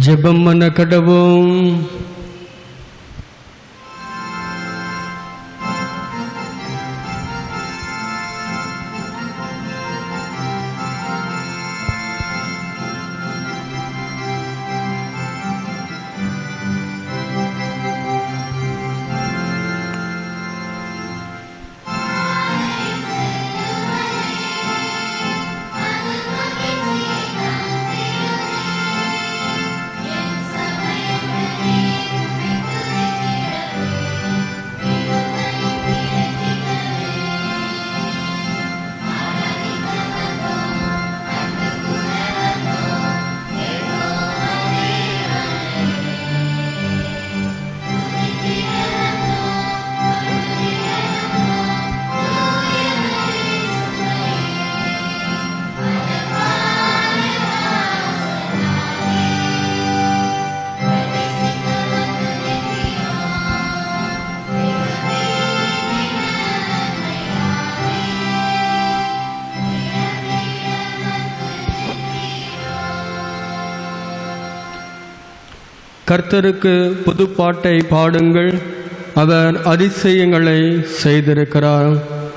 ஜெபம் பண்ண கடவோம் கர்த்தருக்கு புதுப்பாட்டை பாடுங்கள் அவர் அதிசயங்களை செய்திருக்கிறார்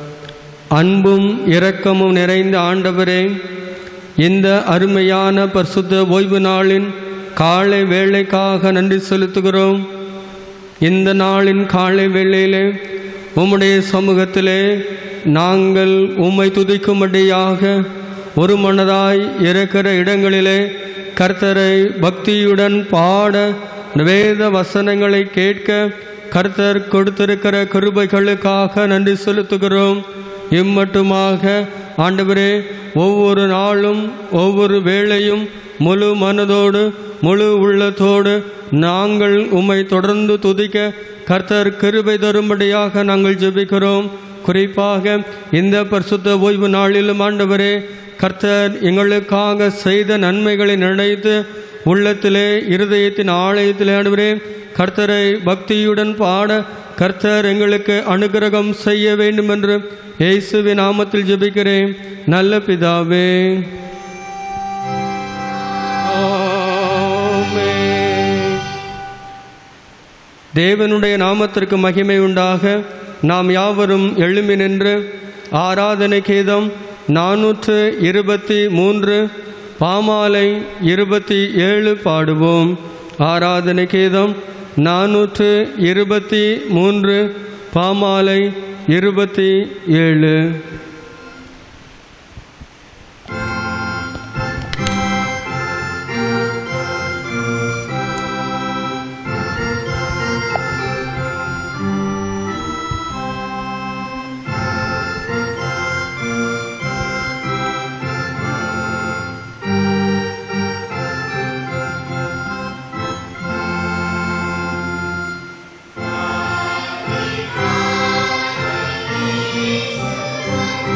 அன்பும் இரக்கமும் நிறைந்த ஆண்டவரே இந்த அருமையான பரிசுத்த ஓய்வு நாளின் காலை வேளைக்காக நன்றி செலுத்துகிறோம் இந்த நாளின் காலை வேளையிலே உம்முடைய சமூகத்திலே நாங்கள் உம்மை துதிக்கும்படியாக ஒரு மனதாய் இருக்கிற இடங்களிலே கர்த்தரை பக்தியுடன் பாட வேத வசனங்களை கேட்க கர்த்தர் கொடுத்திருக்கிற கிருபைகளுக்காக நன்றி செலுத்துகிறோம் இம்மட்டுமாக ஆண்டவரே ஒவ்வொரு நாளும் ஒவ்வொரு வேளையும் முழு மனதோடு முழு உள்ளத்தோடு நாங்கள் உம்மை தொடர்ந்து துதிக்க கர்த்தர் கிருபை தரும்படியாக நாங்கள் ஜெபிக்கிறோம் குறிப்பாக இந்த பரிசுத்த ஓய்வு நாளிலும் ஆண்டவரே கர்த்தர் எங்களுக்காக செய்த நன்மைகளை நினைத்து உள்ளத்திலே இருதயத்தின் ஆலயத்திலே ஆண்டவரே கர்த்தரை பக்தியுடன் பாட கர்த்தர் எங்களுக்கு அனுகிரகம் செய்ய வேண்டும் என்று இயேசுவின் நாமத்தில் ஜெபிக்கிறேன் நல்ல பிதாவே ஆமென். தேவனுடைய நாமத்திற்கு மகிமை உண்டாக நாம் யாவரும் எழும்பி நின்று ஆராதனை கீதம் நானூற்று இருபத்தி மூன்று பாமாலை இருபத்தி ஏழு பாடுவோம் ஆராதனை கீதம் நானூற்று இருபத்தி மூன்று பாமாலை இருபத்தி ஏழு Thank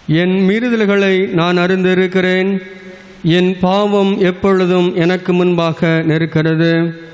என் மீறுதல்களை நான் அறிந்திருக்கிறேன் என் பாவம் எப்பொழுதும் எனக்கு முன்பாக நிற்கிறது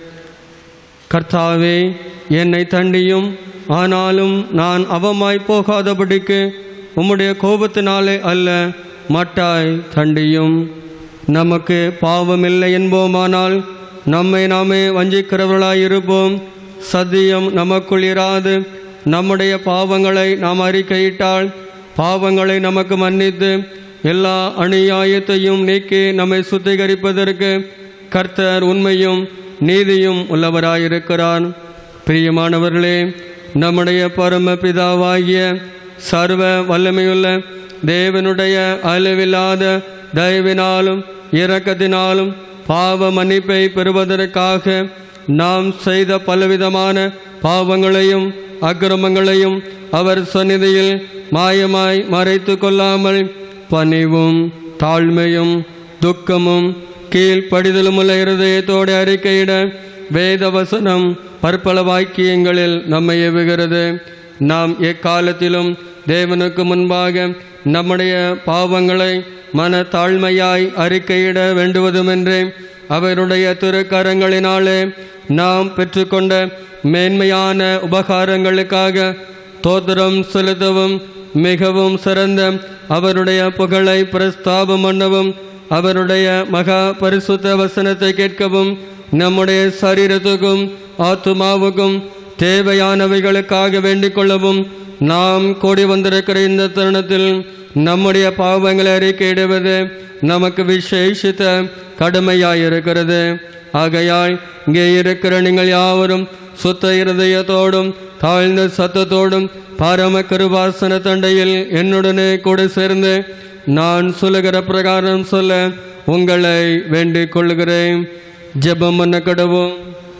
கர்த்தாவே என்னை தண்டியும் ஆனாலும் நான் அவமாய் போகாதபடிக்கு உம்முடைய கோபத்தினாலே அல்ல மட்டாய் தண்டியும் நமக்கு பாவமில்லை என்போமானால் நம்மை நாமே வஞ்சிக்கிறவர்களாயிருப்போம் சத்தியம் நமக்குள் இராது நம்முடைய பாவங்களை நாம் அறிக்கையிட்டால் பாவங்களை நமக்கு மன்னித்து எல்லா அநியாயத்தையும் நீக்கி நம்மை சுத்திகரிப்பதற்கு கர்த்தர் உண்மையும் நீதியும் உள்ளவராயிருக்கிறார் பிரியமானவர்களே நம்முடைய பரம பிதாவாகிய சர்வ வல்லமையுள்ள தேவனுடைய அளவில்லாத தயவினாலும் இரக்கத்தினாலும் பாவ மன்னிப்பை பெறுவதற்காக நாம் செய்த பலவிதமான பாவங்களையும் அக்கிரமங்களையும் அவர் சந்நிதியில் மாயமாய் மறைத்து கொள்ளாமல் பணிவும் தாழ்மையும் துக்கமும் கீழ்ப்படிதலுமுள்ள இருதயத்தோடு அறிக்கையிட வேத வசனம் பற்பல வாக்கியங்களில் நம்மை ஏவுகிறது நாம் எக்காலத்திலும் தேவனுக்கு முன்பாக நம்முடைய பாவங்களை மன தாழ்மையாய் அறிக்கையிட வேண்டுவதுமென்றே அவருடைய திருக்கரங்களினாலே நாம் பெற்றுக்கொண்ட மேன்மையான உபகாரங்களுக்காக தோத்திரம் செலுத்தவும் மிகவும் சிறந்த அவருடைய புகழை பிரஸ்தாபம் பண்ணவும் அவருடைய மகா பரிசுத்த வசனத்தை கேட்கவும் நம்முடைய சரீரத்துக்கும் ஆத்துமாவுக்கும் தேவையானவைகளுக்காக வேண்டிக் கொள்ளவும் நாம் கூடி வந்திருக்கிற இந்த தருணத்தில் நம்முடைய பாவங்களை அறிக்கையிடுவது நமக்கு விசேஷித்த கடமையாயிருக்கிறது ஆகையால் இங்கே இருக்கிற நீங்கள் யாவரும் சுத்த இருதயத்தோடும் தாழ்ந்த சத்தத்தோடும் பாரம கருவாசன தண்டையில் என்னுடனே கூட சேர்ந்து நான் சொல்லுகிற பிரகாரம் சொல்ல உங்களை வேண்டிக் கொள்கிறேன் ஜெபம் பண்ண கடவும்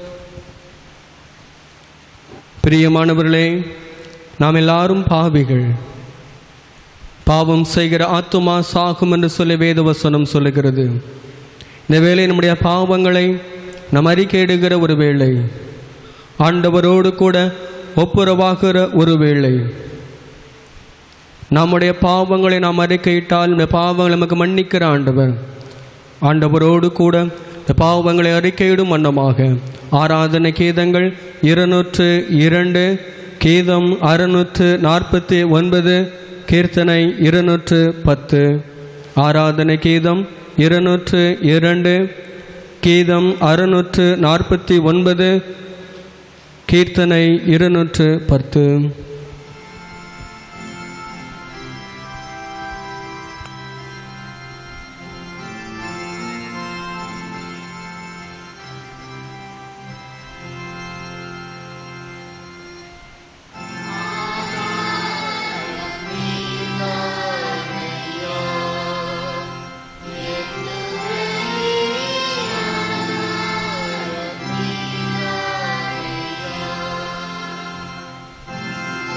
பிரியமானவர்களே நாம் எல்லாரும் பாவிகள் பாவம் செய்கிற ஆத்துமா சாகும் என்று சொல்லி வேதவசனம் சொல்லுகிறது இந்த வேளை நம்முடைய பாவங்களை நாம் அறிக்கையிடுகிற ஒரு வேளை ஆண்டவரோடு கூட ஒப்புரவாகிற ஒரு வேளை நம்முடைய பாவங்களை நாம் அறிக்கையிட்டால் இந்த பாவங்களை நமக்கு மன்னிக்கிற ஆண்டவர் ஆண்டவரோடு கூட இந்த பாவங்களை அறிக்கையிடும் வண்ணமாக ஆராதனை கீதங்கள் இருநூற்று இரண்டு கீதம் அறுநூற்று நாற்பத்தி ஒன்பது கீர்த்தனை இருநூற்று பத்து ஆராதனை கீதம் இருநூற்று இரண்டு கீதம் அறுநூற்று நாற்பத்தி ஒன்பது கீர்த்தனை இருநூற்று பத்து ஆ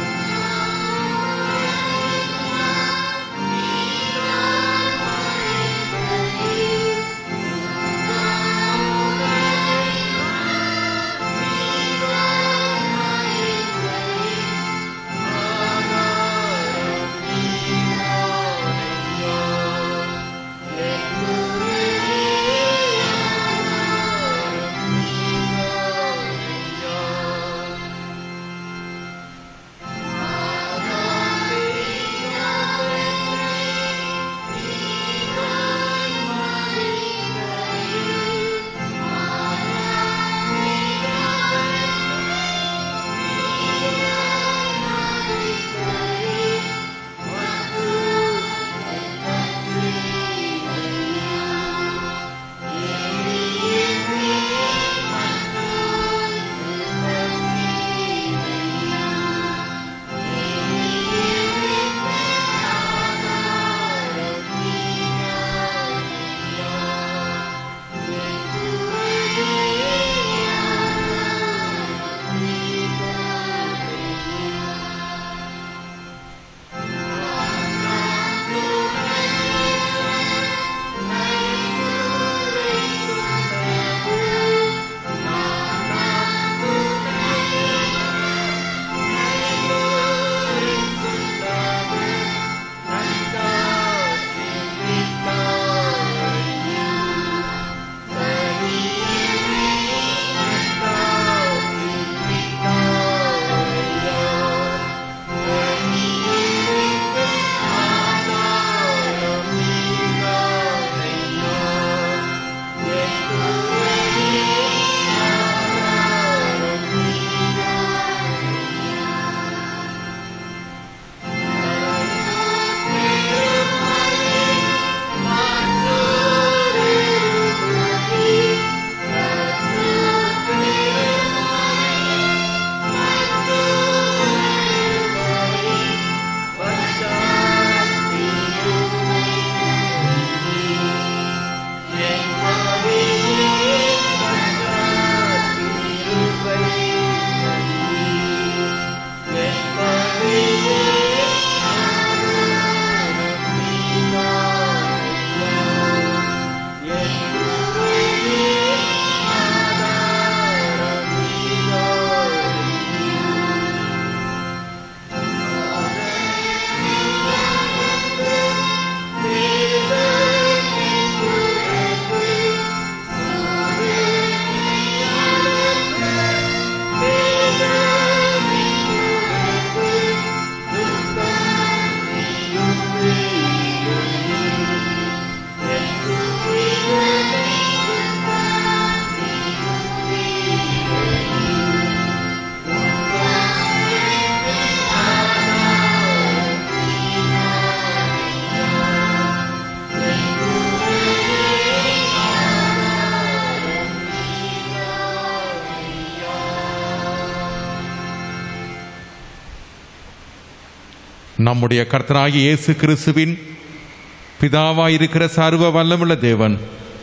நம்முடைய கர்த்தராகிய இயேசு கிறிஸ்துவின் பிதாவாயிருக்கிற சர்வ வல்லமுள்ள தேவன்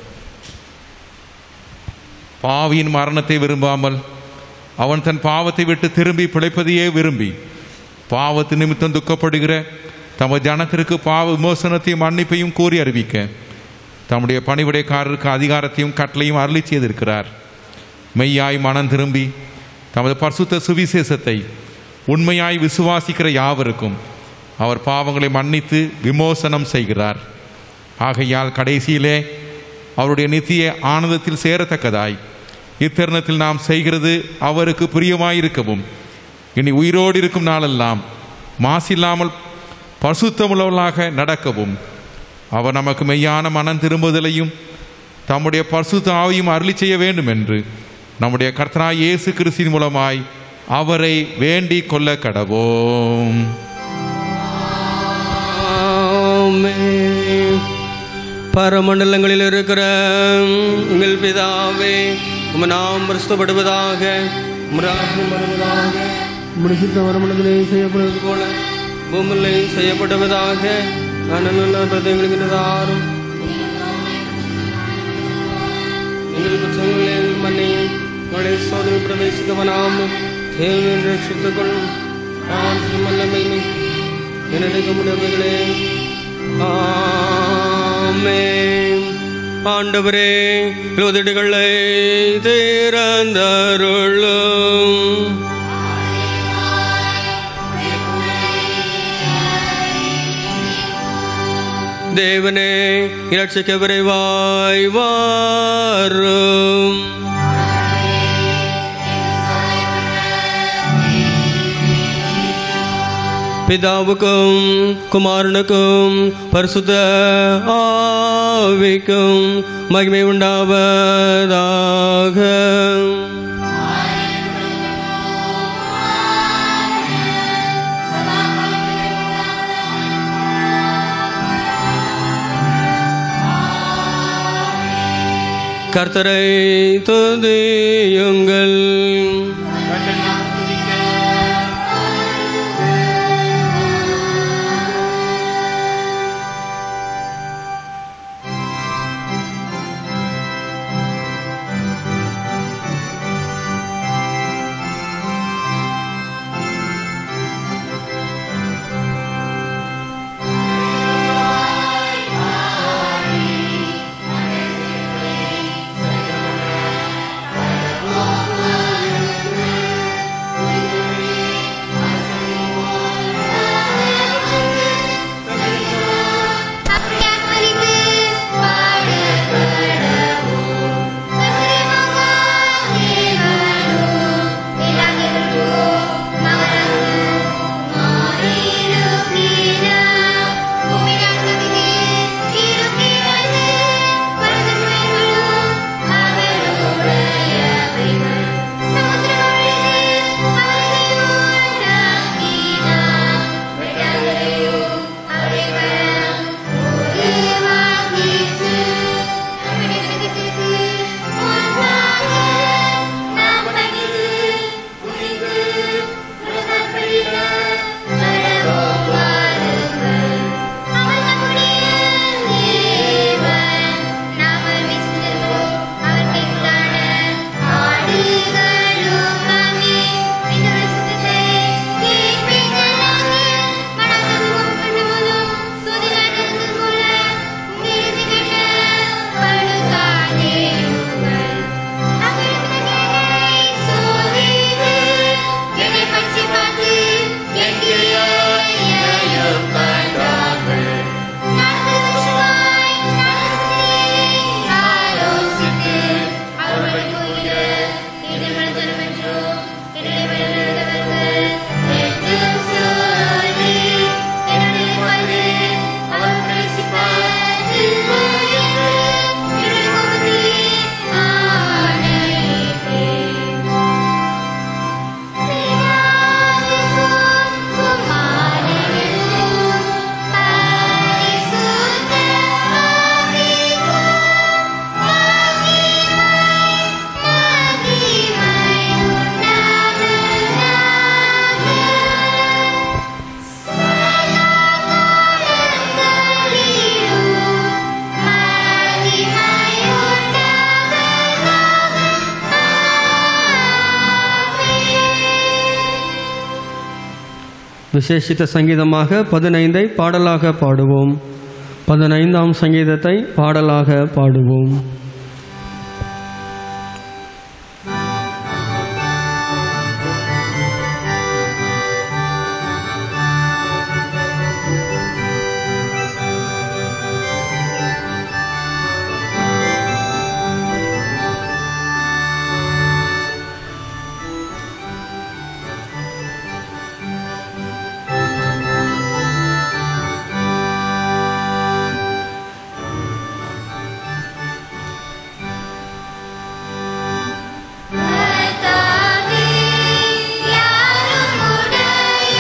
பாவியின் மரணத்தை விரும்பாமல் அவன் தன் பாவத்தை விட்டு திரும்பி பிழைப்பதையே விரும்பி பாவத்து நிமித்தம் துக்கப்படுகிற தமது ஜனத்திற்கு பாவ விமோசனத்தையும் மன்னிப்பையும் கூறி அறிவிக்க தம்முடைய பணிவிடைக்காரருக்கு அதிகாரத்தையும் கட்டளையும் அருளி செய்திருக்கிறார் மெய்யாய் மனம் திரும்பி தமது பரிசுத்த சுவிசேஷத்தை உண்மையாய் விசுவாசிக்கிற யாவருக்கும் அவர் பாவங்களை மன்னித்து விமோசனம் செய்கிறார் ஆகையால் கடைசியிலே அவருடைய நித்திய ஆனந்தத்தில் சேரத்தக்கதாய் இத்தருணத்தில் நாம் செய்கிறது அவருக்கு பிரியமாயிருக்கவும் இனி உயிரோடு இருக்கும் நாளெல்லாம் மாசில்லாமல் பரிசுத்தமுள்ளவர்களாக நடக்கவும் அவர் நமக்கு மெய்யான மனம் திரும்புதலையும் தம்முடைய பரிசுத்த ஆவியும் அருளி செய்ய வேண்டும் என்று நம்முடைய கர்த்தராய் இயேசு கிறிஸ்தின் மூலமாய் அவரை வேண்டிக் கொள்ள கடவோம் ஆமென். பரமண்டலங்களில் இருக்கிற எங்கள் பிதாவே உம நாம் பிரஸ்தப்படுவதாக உமராஜ்யம் வருவதாக உம்முடைய சித்தம் வரமண்டலே செய்யப்படுவது போல பூமியிலே செய்யப்படுவதாக நான் நல்ல பிரதங்களுக்கு தாரும் எங்கள் குற்றங்களை எங்கள் மன்னியும் உங்களை சோதனை பிரவேசிக்கவனாமல் தேவன் ரட்சித்துக் கொள்ளும் ஆற்றும் வல்லமை என்னிடைக்க முடியவைகளே ஆமென் ஆண்டவரே உதடுகளை திறந்தருளும் தேவனே இரட்சிக்க விரைவாய் வாரும் பிதாவுக்கும் குமாரனுக்கும் பரிசுத்த ஆவிக்கும் மகிமை உண்டாவதாக கர்த்தரை துதியுங்கள் விசேஷித்த சங்கீதமாக பதினைந்தை பாடலாக பாடுவோம் பதினைந்தாம் சங்கீதத்தை பாடலாக பாடுவோம் கர்த்தாவே யாருமுடைய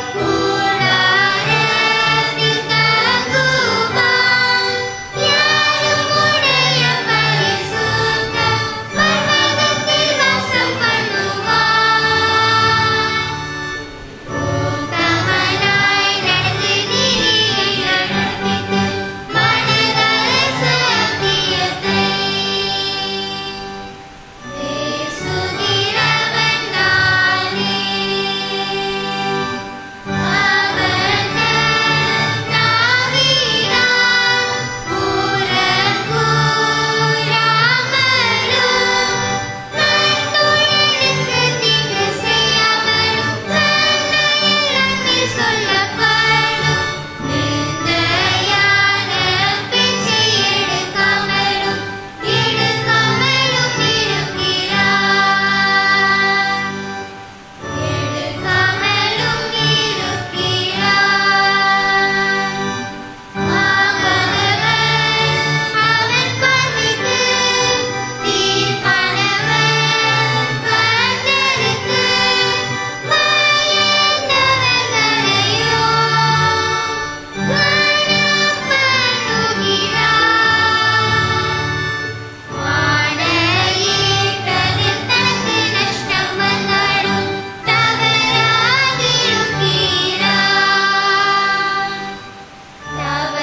கூடாரத்தில் தங்குவான் யாருமுடைய பரிசுத்த பர்வதத்தில் வாசம் பண்ணுவான் உத்தமனாய் நடந்து நீதியை நடப்பித்து மனிதர் சத்தியத்தை பேசுகிறவன் நானே அவன் நாவினால் உறங்கூறாமலும் நற்தோழனுக்கு தீங்கு செய்யாமலும் நன்னயலமில் சொல்லப்படும் நிந்தையான பேச்சை எடுக்காமலும் எடுக்காமலும் இருக்கிறார் எடுக்காமலும் இருக்கிறார் ஆகவன் அவன் பார்வைக்கு தீர்ப்பானவன் கர்த்தருக்கு பயந்தவர்களையோ கனம் பண்ணுகிறார் ஆணையிட்டதில் தனக்கு நஷ்டம் வந்தாலும் தவறாதிருக்கிறார்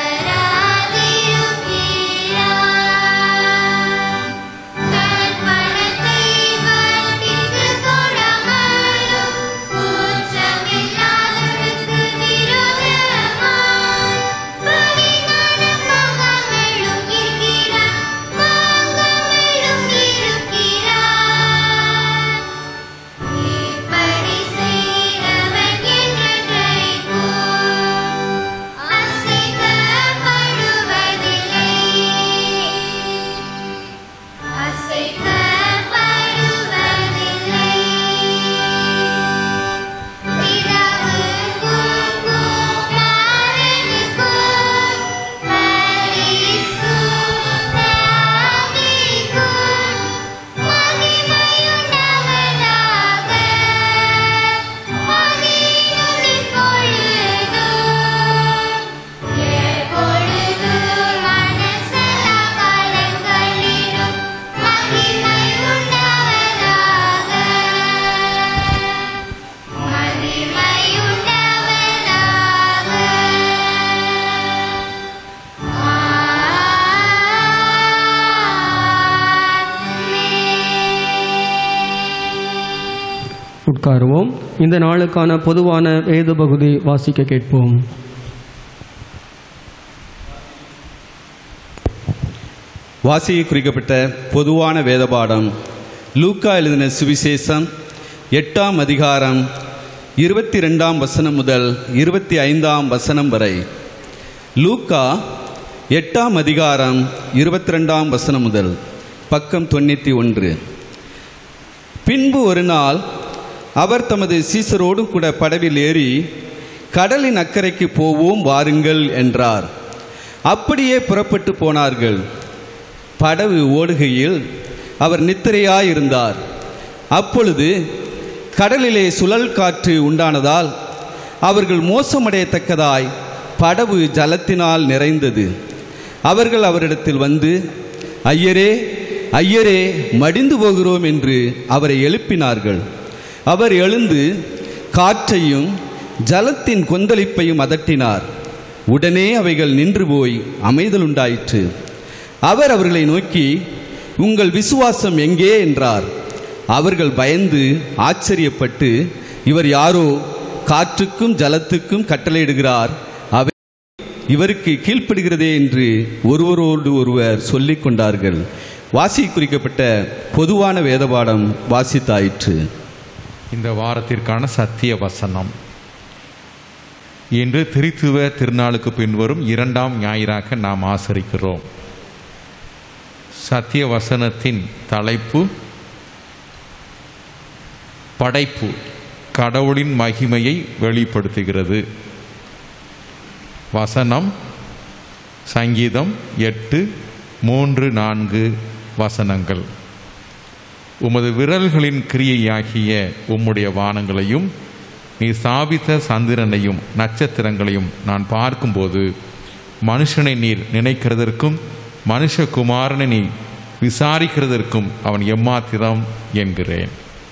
தவறாதிருக்கிறார் தன் பணத்தை வட்டிக்கு கொடாமலும் குற்றமில்லாதவனுக்கு விரோதமாய் பரிதானம் வாங்காமலும் இருக்கிறார் வாங்காமலும் இருக்கிறார் இப்படி செய்கிறவன் என்றென்றைக்கும் அசைக்கப்படுவதில்லை அசைக்கப்படுவதில்லை பிதாவுக்கும் குமாரனுக்கும் பரிசுத்த ஆவிக்கும் மகிமையுண்டாவதாக ஆதியிலும் இப்பொழுதும் எப்பொழுதும் மனசெல்லா காலங்களிலும் மகிமையுண்டாவதாக மகிமையுண்டாவதாக உட்காருவோம் இந்த நாளுக்கான பொதுவான வேத பகுதி வாசிக்க கேட்போம் வாசிக்க குறிக்கப்பட்ட பொதுவான வேதபாடம் லூக்கா எழுதின சுவிசேஷம் எட்டாம் அதிகாரம் இருபத்தி ரெண்டாம் வசனம் முதல் இருபத்தி ஐந்தாம் வசனம் வரை லூக்கா எட்டாம் அதிகாரம் இருபத்தி ரெண்டாம் வசனம் முதல் பக்கம் தொண்ணூற்றி ஒன்று பின்பு ஒரு நாள் அவர் தமது சீசரோடு கூட படவில் ஏறி கடலின் அக்கறைக்கு போவோம் வாருங்கள் என்றார் அப்படியே புறப்பட்டு போனார்கள் படகு ஓடுகையில் அவர் நித்திரையாயிருந்தார் அப்பொழுது கடலிலே சுழல் காற்று உண்டானதால் அவர்கள் மோசமடையத்தக்கதாய் படகு ஜலத்தினால் நிறைந்தது அவர்கள் அவரிடத்தில் வந்து ஐயரே ஐயரே மடிந்து போகிறோம் என்று அவரை எழுப்பினார்கள் அவர் எழுந்து காற்றையும் ஜலத்தின் கொந்தளிப்பையும் அதட்டினார் உடனே அவைகள் நின்று போய் அமைதலுண்டாயிற்று அவர் அவர்களை நோக்கி உங்கள் விசுவாசம் எங்கே என்றார் அவர்கள் பயந்து ஆச்சரியப்பட்டு இவர் யாரோ காற்றுக்கும் ஜலத்துக்கும் கட்டளையிடுகிறார் அவை இவருக்கு கீழ்ப்படுகிறதே என்று ஒருவரோடு ஒருவர் சொல்லிக் கொண்டார்கள் வாசி குறிக்கப்பட்ட பொதுவான வேதபாடம் வாசித்தாயிற்று இந்த வாரத்திற்கான சத்திய வசனம் இன்று திரித்துவ திருநாளுக்கு பின்வரும் இரண்டாம் ஞாயிறாக நாம் ஆசரிக்கிறோம் சத்திய வசனத்தின் தலைப்பு படைப்பு கடவுளின் மகிமையை வெளிப்படுத்துகிறது வசனம் சங்கீதம் எட்டு மூன்று நான்கு வசனங்கள் உமது விரல்களின் கிரியையாகிய உம்முடைய வானங்களையும் நீ ஸ்தாபித்த சந்திரனையும் நட்சத்திரங்களையும் நான் பார்க்கும்போது மனுஷனை நீர் நினைக்கிறதற்கும் மனுஷகுமாரனை நீ விசாரிக்கிறதற்கும் அவன் எம்மாத்திரம் என்கிறேன்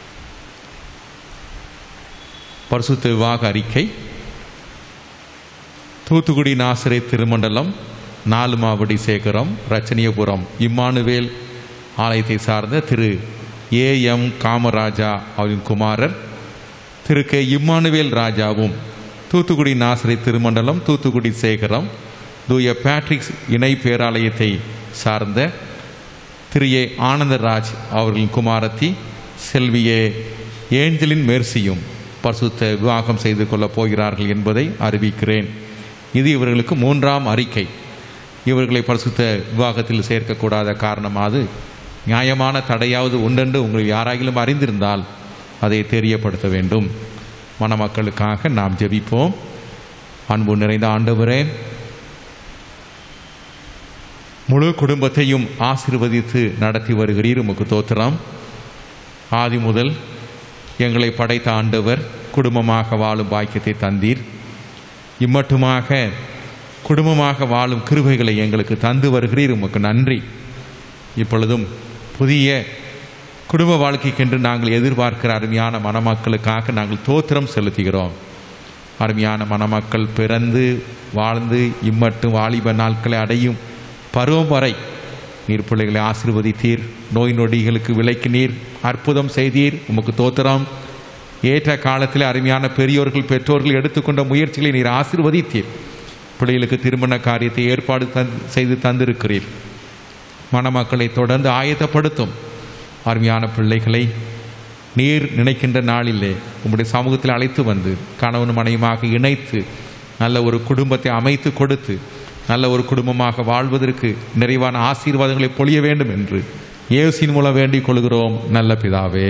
பரிசுத்த விவாக அறிக்கை தூத்துக்குடி நாசரை திருமண்டலம் நாலு மாவடி சேகரம் ரச்சனியபுரம் இம்மானுவேல் ஆலயத்தை சார்ந்த திரு ஏ எம் காமராஜா அவரின் குமாரர் திரு கே இம்மானுவேல் ராஜாவும் தூத்துக்குடி நாசரை திருமண்டலம் தூத்துக்குடி சேகரம் தூய பேட்ரிக்ஸ் இணை பேராலயத்தை சார்ந்த திரு ஏ ஆனந்தராஜ் அவர்களின் குமாரத்தி செல்வியே ஏஞ்சலின் மெர்சியும் பரிசுத்த விவாகம் செய்து கொள்ளப் போகிறார்கள் என்பதை அறிவிக்கிறேன் இது இவர்களுக்கு மூன்றாம் அறிக்கை இவர்களை பரிசுத்த விவாகத்தில் சேர்க்கக்கூடாத காரணமாவது நியாயமான தடையாவது உண்டென்று உங்கள் யாராகிலும் அறிந்திருந்தால் அதை தெரியப்படுத்த வேண்டும் மணமக்களுக்காக நாம் ஜெபிப்போம் அன்பு நிறைந்த ஆண்டவரே முழு குடும்பத்தையும் ஆசீர்வதித்து நடத்தி வருகிறீர் உமக்கு தோத்திரம் ஆதி முதல் எங்களை படைத்த ஆண்டவர் குடும்பமாக வாழும் பாக்கியத்தை தந்தீர் இம்மட்டுமாக குடும்பமாக வாழும் கிருபைகளை எங்களுக்கு தந்து வருகிறீர் உமக்கு நன்றி இப்பொழுதும் புதிய குடும்ப வாழ்க்கைக்கென்று நாங்கள் எதிர்பார்க்கிற அருமையான மணமக்களுக்காக நாங்கள் தோத்திரம் செலுத்துகிறோம் அருமையான மணமக்கள் பிறந்து வாழ்ந்து இம்மட்டும் வாலிப நாட்களை அடையும் பருவம் வரை நீர் பிள்ளைகளை ஆசீர்வதித்தீர் நோய் நொடிகளுக்கு விலைக்கினீர் அற்புதம் செய்தீர் உமக்கு தோத்திரம் ஏற்ற காலத்தில் அருமையான பெரியோர்கள் பெற்றோர்கள் எடுத்துக்கொண்ட முயற்சிகளை நீர் ஆசீர்வதித்தீர் பிள்ளைகளுக்கு திருமண காரியத்தை ஏற்பாடு தந் செய்து தந்திருக்கிறீர் மணமக்களை தொடர்ந்து ஆயத்தப்படுத்தும் அருமையான பிள்ளைகளை நீர் நினைக்கின்ற நாளிலே உம்முடைய சமூகத்தில் அழைத்து வந்து கணவன் மனைவியாக இணைத்து நல்ல ஒரு குடும்பத்தை அமைத்து கொடுத்து நல்ல ஒரு குடும்பமாக வாழ்வதற்கு நிறைவான ஆசீர்வாதங்களை பொழிய வேண்டும் என்று இயேசுவின் மூலம் வேண்டிக் கொள்கிறோம் நல்ல பிதாவே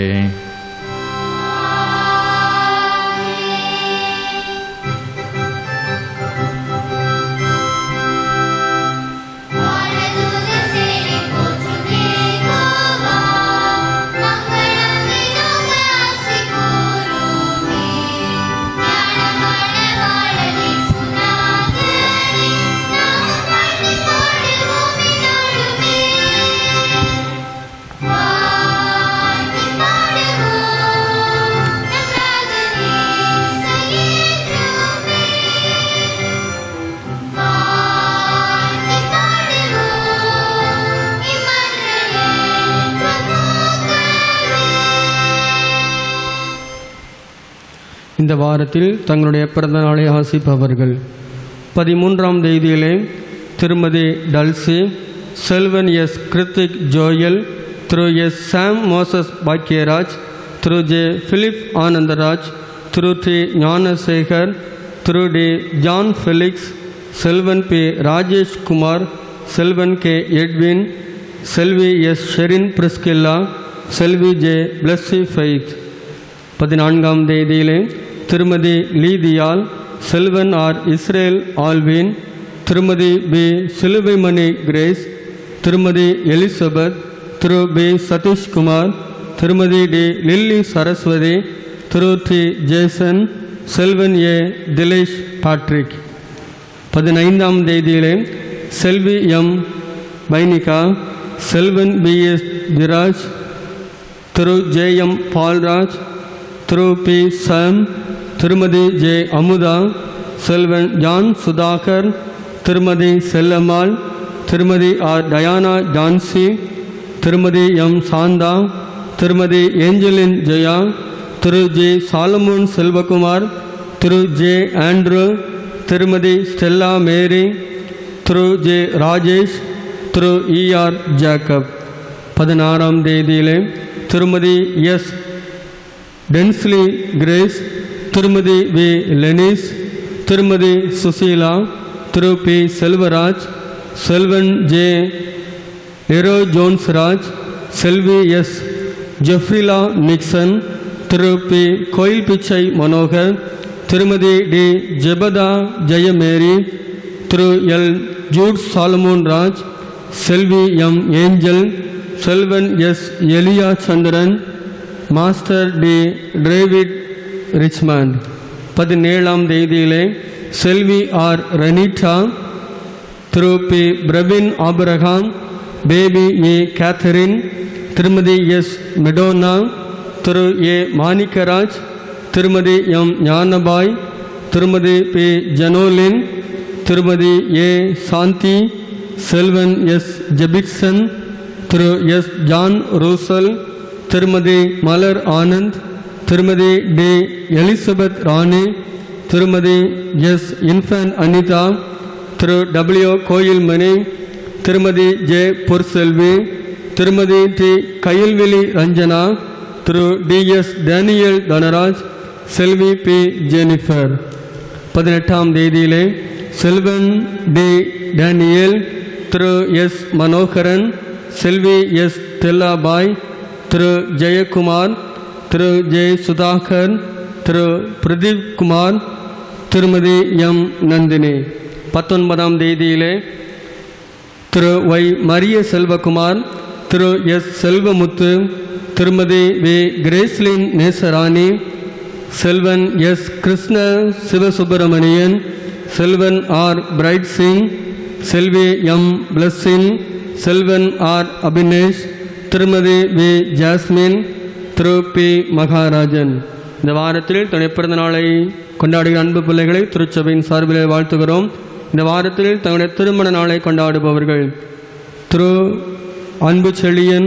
வானதூதர் சேனை போற்றுமே கோவா மங்களம் மிகுந்த ஆசி கூறுமே ஞானமான வாழவி சுனாகரி நாம் பாடி பாடுவோம் நாடுமே பாடி பாடுவோம் நம் ராகனே சயேற்றுமே பாடி பாடுவோம் இம்மன்றலே பிரபுக்களே இந்த வாரத்தில் தங்களுடைய பிறந்த நாளை ஆசிப்பவர்கள் பதிமூன்றாம் தேதியிலே Thirumathi Dulcie Selvan S Krithik Joel Thiru S Sam Moses Bhagyaraj Thiru J Philip Anandaraj Thiru D Gnanasekar Thiru D John Felix Selvan P Rajesh Kumar Selvan K Edwin Selvi S Sherin Priscilla Selvi J Blessy Faith பதினான்காம் தேதியிலே திருமதி லீதியால் Selvan R Israel Alvin Thirumathi P Siluvaimani Grace Thirumathi Elizabeth Thiru P Sathishkumar Thirumathi D Lilly Saraswathi Thiru D Jason Selvan A Dilesh Patrick பதினைந்தாம் தேதியிலே செல்வி M Bainika Selvan P S Dheeraj Thiru J M Paulraj Thiru P Sam Thirumathi J Amudha Selvan John Sudhakar Thirumathi Sellammal திருமதி R Diana Jhansi திருமதி M Shantha Thirumathi Angeline Jaya Thiru J Solomon Selvakumar Thiru J Andrew Thirumathi Stella Mary Thiru J Rajesh Thiru ER Jacob பதினாறாம் தேதியிலே Thirumathi S Densley Grace Thirumathi V Lenis Thirumathi Susheela Thiru P Selvaraj Selvan J Nero Jones Raj Selvi S Jefrila Nixon Thiru P Koil Pichai Manohar Thirumathi D Jebatha Jayamary Thiru L Jude Solomon Raj Selvi M Angel Selvan S Elia Chandran master D David Richmond பதினேழாம் தேதியிலே Selvi R Ranita Thiru P Praveen Abraham baby A Catherine Thirumathi S Madonna Thiru A Manickaraj Thirumathi M Gnanabai Thirumathi P Janolin Thirumathi A Shanthi Selvan S Jebixon Thiru S John Russell Thirumathi Malar Anand Thirumathi D Elizabeth Rani Thirumathi S Infan Anitha Thiru W Koilmani Thirumathi J Porselvi Thirumathi D Kayalvizhi Ranjana Thiru D S Daniel Dhanaraj Selvi P Jennifer பதினெட்டாம் தேதியிலே Selvan D Daniel Thiru S Manoharan Selvi S Thellabai Thiru Jayakumar Thiru Jaya Sudhakar திரு பிரதீப் குமார் திருமதி M Nandini பத்தொன்பதாம் தேதியிலே Thiru Y Maria Selvakumar Thiru S Selvamuthu Thirumathi V Gracelin Nesarani Selvan S Krishna Sivasubramanian Selvan R Bright Singh Selvi M Blessin Selvan R Abinesh Thirumathi V Jasmine Thiru P Maharajan இந்த வாரத்தில் தன்னுடைய பிறந்த நாளை கொண்டாடுகிற அன்பு பிள்ளைகளை திருச்சபையின் சார்பில் வாழ்த்துகிறோம் இந்த வாரத்தில் தன்னுடைய திருமண நாளை கொண்டாடுபவர்கள் திரு அன்பு செழியன்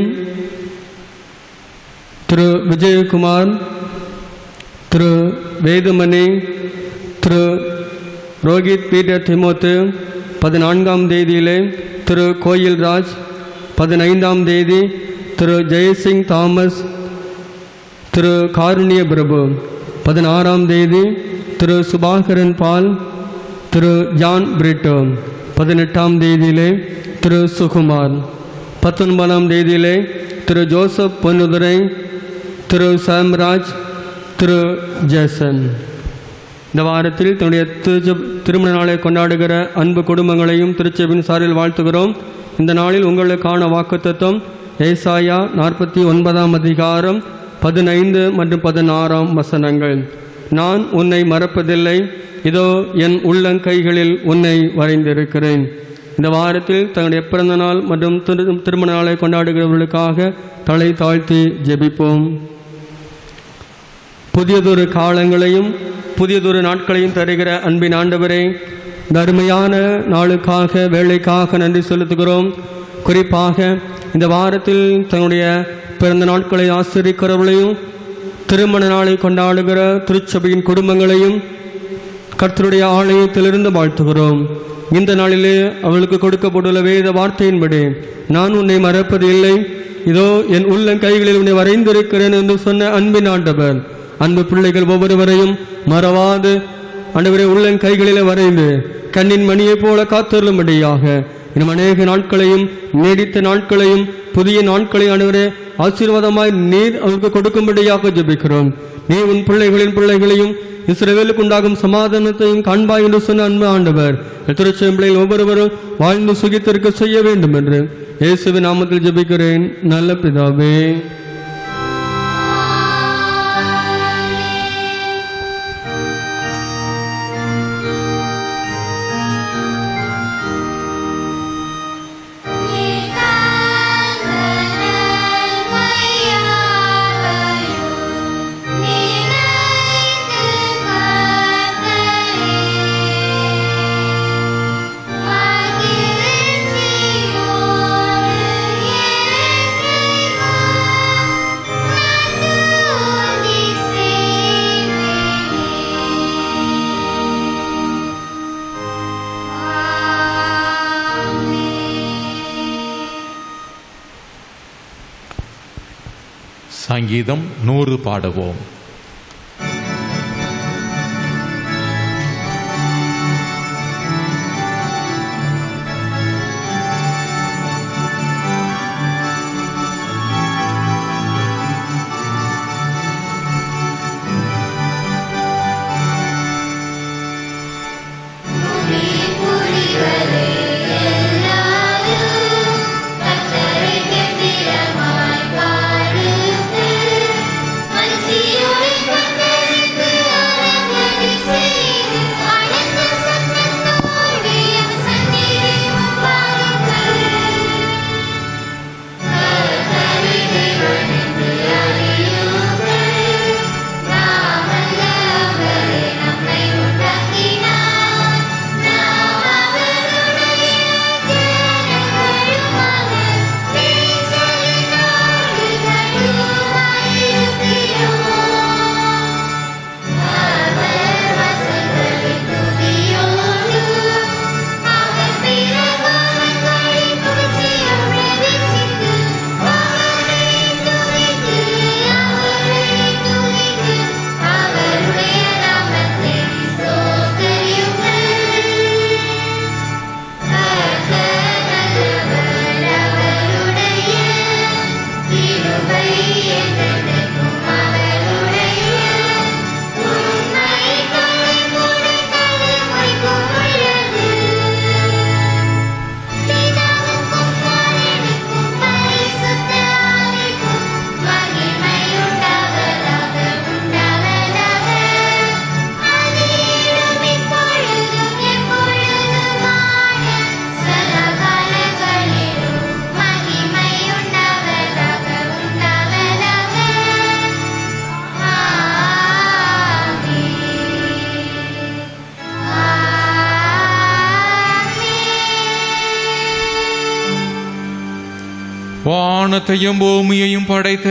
திரு விஜயகுமார் திரு வேதுமணி திரு ரோஹித் பீட்டர் திமோத்து பதினான்காம் தேதியிலே திரு கோயில்ராஜ் பதினைந்தாம் தேதி திரு ஜெயசிங் தாமஸ் திரு காருண்ய பிரபு பதினாறாம் தேதி Thiru Subakaran Paul Thiru John Britto பதினெட்டாம் தேதியிலே திரு சுகுமார் பத்தொன்பதாம் தேதியிலே திரு ஜோசப் பொன்னுதுரை திரு சாம்ராஜ் திரு ஜேசன் இந்த வாரத்தில் தன்னுடைய திரு திருமண நாளை கொண்டாடுகிற அன்பு குடும்பங்களையும் திருச்செபின் சாரில் வாழ்த்துகிறோம் இந்த நாளில் உங்களுக்கான வாக்குத்தத்தம் ஏசாயா நாற்பத்தி ஒன்பதாம் அதிகாரம் பதினைந்து மற்றும் பதினாறாம் வசனங்கள் நான் உன்னை மறப்பதில்லை இதோ என் உள்ளங்கைகளில் உன்னை வரைந்திருக்கிறேன் இந்த வாரத்தில் தன்னுடைய பிறந்த நாள் மற்றும் திரு திருமண நாளை கொண்டாடுகிறவர்களுக்காக தலை தாழ்த்தி ஜெபிப்போம் புதியதொரு காலங்களையும் புதியதொரு நாட்களையும் தருகிற அன்பின் ஆண்டவரே இந்த அருமையான நாளுக்காக வேலைக்காக நன்றி செலுத்துகிறோம் குறிப்பாக இந்த வாரத்தில் தன்னுடைய பிறந்த நாட்களை ஆசிரிக்கிறவர்களையும் திருமண நாளை கொண்டாடுகிற திருச்சபையின் குடும்பங்களையும் கர்த்தருடைய ஆலயத்திலிருந்து வாழ்த்துகிறோம் இந்த நாளிலே அவளுக்கு கொடுக்கப்பட்டுள்ள வேத வார்த்தையின்படி நான் உன்னை மறப்பது இல்லை இதோ என் உள்ளங் கைகளில் உன்னை வரைந்திருக்கிறேன் என்று சொன்ன அன்பின் ஆண்டவர் அன்பு பிள்ளைகள் ஒவ்வொருவரையும் மறவாது ஆண்டவரை உள்ளங் கைகளிலே வரைந்து கண்ணின் மணியைப் போல காத்தருளும்படியாக இன்னும் அநேக நாட்களையும் நீடித்த நாட்களையும் புதிய நாட்களையும் ஆண்டவரே ஆசீர்வாதமாய் நீர் அவருக்கு கொடுக்கும்படியாக ஜெபிக்கிறோம் நீ உன் பிள்ளைகளின் பிள்ளைகளையும் இஸ்ரவேலுக்கு உண்டாகும் சமாதானத்தையும் காண்பாய் என்று சொன்ன அன்பு ஆண்டவர் திருச்செம்பிள்ளையில் ஒவ்வொருவரும் வாழ்ந்து சுகித்திருக்க செய்ய வேண்டும் என்று இயேசுவின் நாமத்தில் ஜெபிக்கிறேன் நல்ல பிதாவே மகிழ்ச்சியோடு இறைவா சங்கீதம் நூறு பாடுவோம் கத்தரை கெம்பீரமாய் பாடுங்கள் வானத்தையும் பூமியையும் படைத்த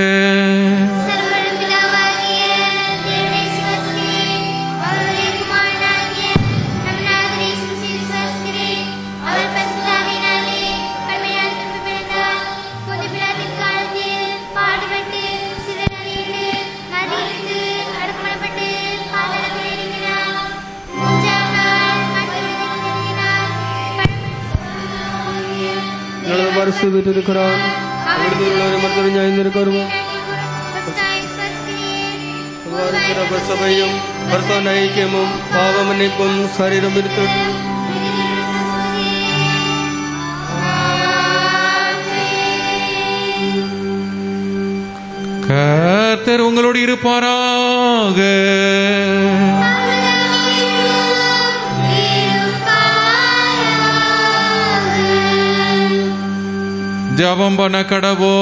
சர்வவல்லமையாகிய தேவனை விசுவாசிக்கிறேன். அவருடைய குமாரனாகிய நம் இயேசு கிறிஸ்துவை விசுவாசிக்கிறேன். அவர் பரிசுத்த ஆவியினாலே கன்னியால் திரும்ப பிறந்தார். பொது பிலாத்தின் காலத்தில் பாடுபட்டு, சிலுவையில் மறித்து, அடக்கமடப்பட்டு, பாதாளத்தில் இறங்கினார். மூன்றாம் நாள் மண்ணுலகில் எழுந்தினார். ഞങ്ങൾ പരിസ്ഥിതിஇருக்கிறார் അവിടുത്തെ മറ്റൊരു ഞാനിരിക്കും സഭയും ഭർത്താവിന്റെ ഐക്യമും പാപമന്നിപ്പും ശരീരം ഇരുത്തും கர்த்தர் உங்களோடு இருப்பாராக ஜபம் பண்ண கடவோ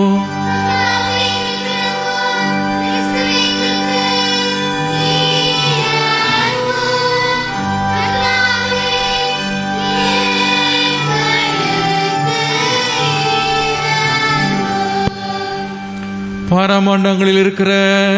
பரமண்டங்களில் இருக்கிற